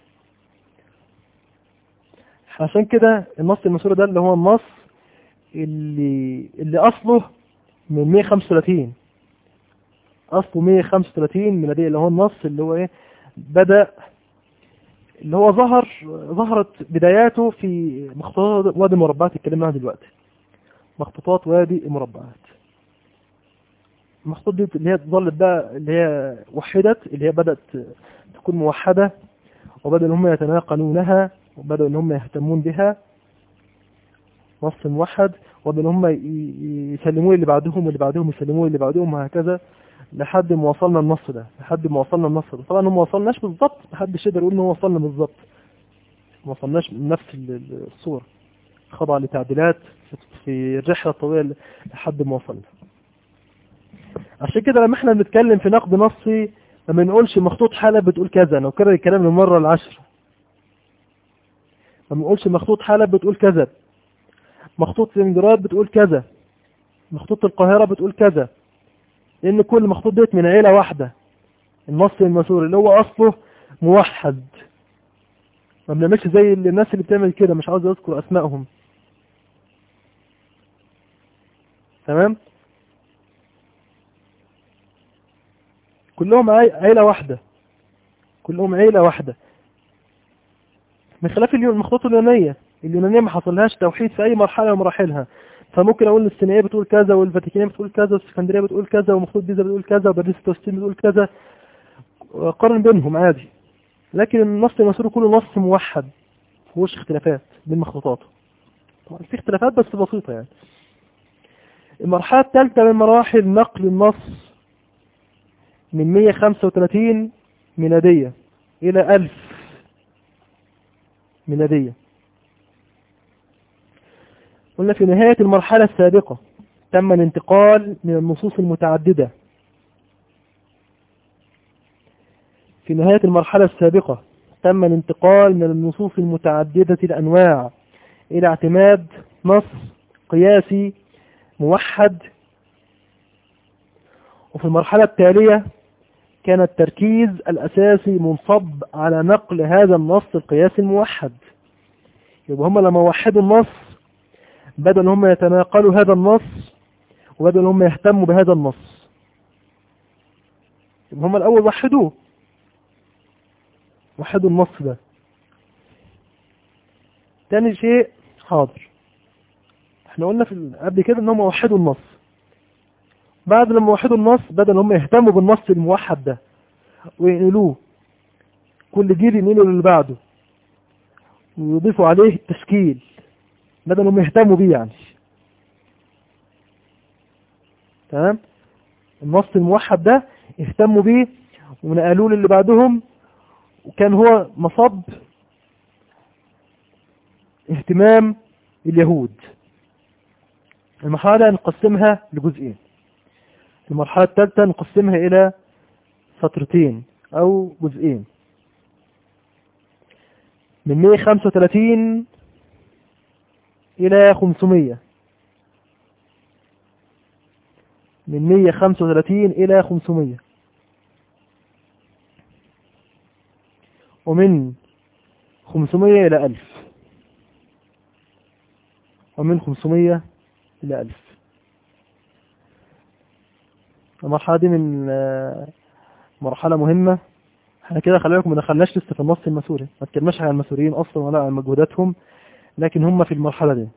عشان كده النص المسوري ده اللي هو النص اللي اللي اصله من 135 اصله 135 ميلادية اللي هو النص اللي هو ايه بدأ اللي هو ظهر ظهرت بداياته في مخطوطات وادي المربعات اتكلمنا عنها دلوقتي مخطوطات وادي المربعات المخطوط دي اللي هي ظلت بقى اللي هي وحدت اللي هي بدأت تكون موحدة وبدأوا ان هم يتناقلونها وبدأوا ان هم يهتمون بها نص موحد وبدأوا ان هم ي- ي- يسلمون اللي بعدهم واللي بعدهم يسلمون اللي بعدهم وهكذا لحد ما وصلنا النص ده لحد ما وصلنا النص ده طبعا هم ما وصلناش بالظبط محدش يقدر يقول ان هو وصلنا بالظبط ما وصلناش من نفس ال- ال- الصورة خضع لتعديلات في- في الرحلة الطويلة لحد ما وصلنا عشان كده لما احنا بنتكلم في نقد نصي ما بنقولش مخطوط حالة بتقول كذا انا وكرر الكلام للمرة العشرة ما بنقولش مخطوط حالة بتقول كذا مخطوط لنجراد بتقول كذا مخطوط القاهرة بتقول كذا لان كل مخطوط ديت من عيلة واحدة النص المسوري اللي هو اصله موحد ما بنعملش زي اللي- الناس اللي بتعمل كده مش عاوز اذكر اسمائهم تمام كلهم عي- عيلة واحدة كلهم عيلة واحدة من خلاف اليو- المخطوطات اليونانية اليونانية ما حصلهاش توحيد في أي مرحلة من مراحلها فممكن أقول السينائية بتقول كذا والفاتيكانية بتقول كذا والاسكندرية بتقول كذا ومخطوط بيزا بتقول كذا وباريس توستين بتقول كذا قارن بينهم عادي لكن النص المسوري كله نص موحد مفيهوش اختلافات بين مخطوطاته طبعا في اختلافات بس بسيطة يعني المرحلة الثالثة من مراحل نقل النص من 135 ميلادية إلى 1000 ميلادية قلنا في نهاية المرحلة السابقة تم الانتقال من النصوص المتعددة في نهاية المرحلة السابقة تم الانتقال من النصوص المتعددة الأنواع إلى اعتماد نص قياسي موحد وفي المرحلة التالية كان التركيز الأساسي منصب على نقل هذا النص القياسي الموحد يبقى هم لما وحدوا النص بدأوا هم يتناقلوا هذا النص وبدأوا هم يهتموا بهذا النص يبقى هم الأول وحدوه وحدوا النص ده تاني شيء حاضر احنا قلنا في قبل كده ان هم وحدوا النص بعد لما وحدوا النص بدأوا هم يهتموا بالنص الموحد ده وينقلوه كل جيل ينقله للي بعده ويضيفوا عليه التشكيل بدأوا هم يهتموا بيه يعني تمام النص الموحد ده اهتموا بيه ونقلوه للي بعدهم وكان هو مصب اهتمام اليهود المرحلة نقسمها لجزئين المرحلة الثالثة نقسمها إلى سطرتين أو جزئين من 135 إلى 500 من 135 إلى 500 ومن 500 إلى 1000 ومن 500 إلى 1000 المرحلة دي من مرحلة مهمة احنا كده خلي بالكم ما دخلناش لسه في النص المسوري ما اتكلمناش عن المسوريين اصلا ولا عن مجهوداتهم لكن هم في المرحلة دي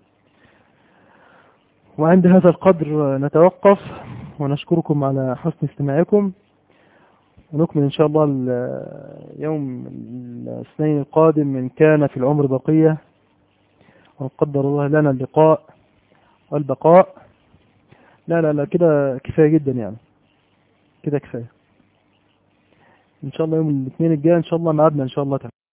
وعند هذا القدر نتوقف ونشكركم على حسن استماعكم ونكمل إن شاء الله يوم الاثنين القادم من كان في العمر بقية وقدر الله لنا اللقاء والبقاء لا لا لا كده كفاية جدا يعني كده كفاية إن شاء الله يوم الاثنين الجاي إن شاء الله معادنا إن شاء الله تعالى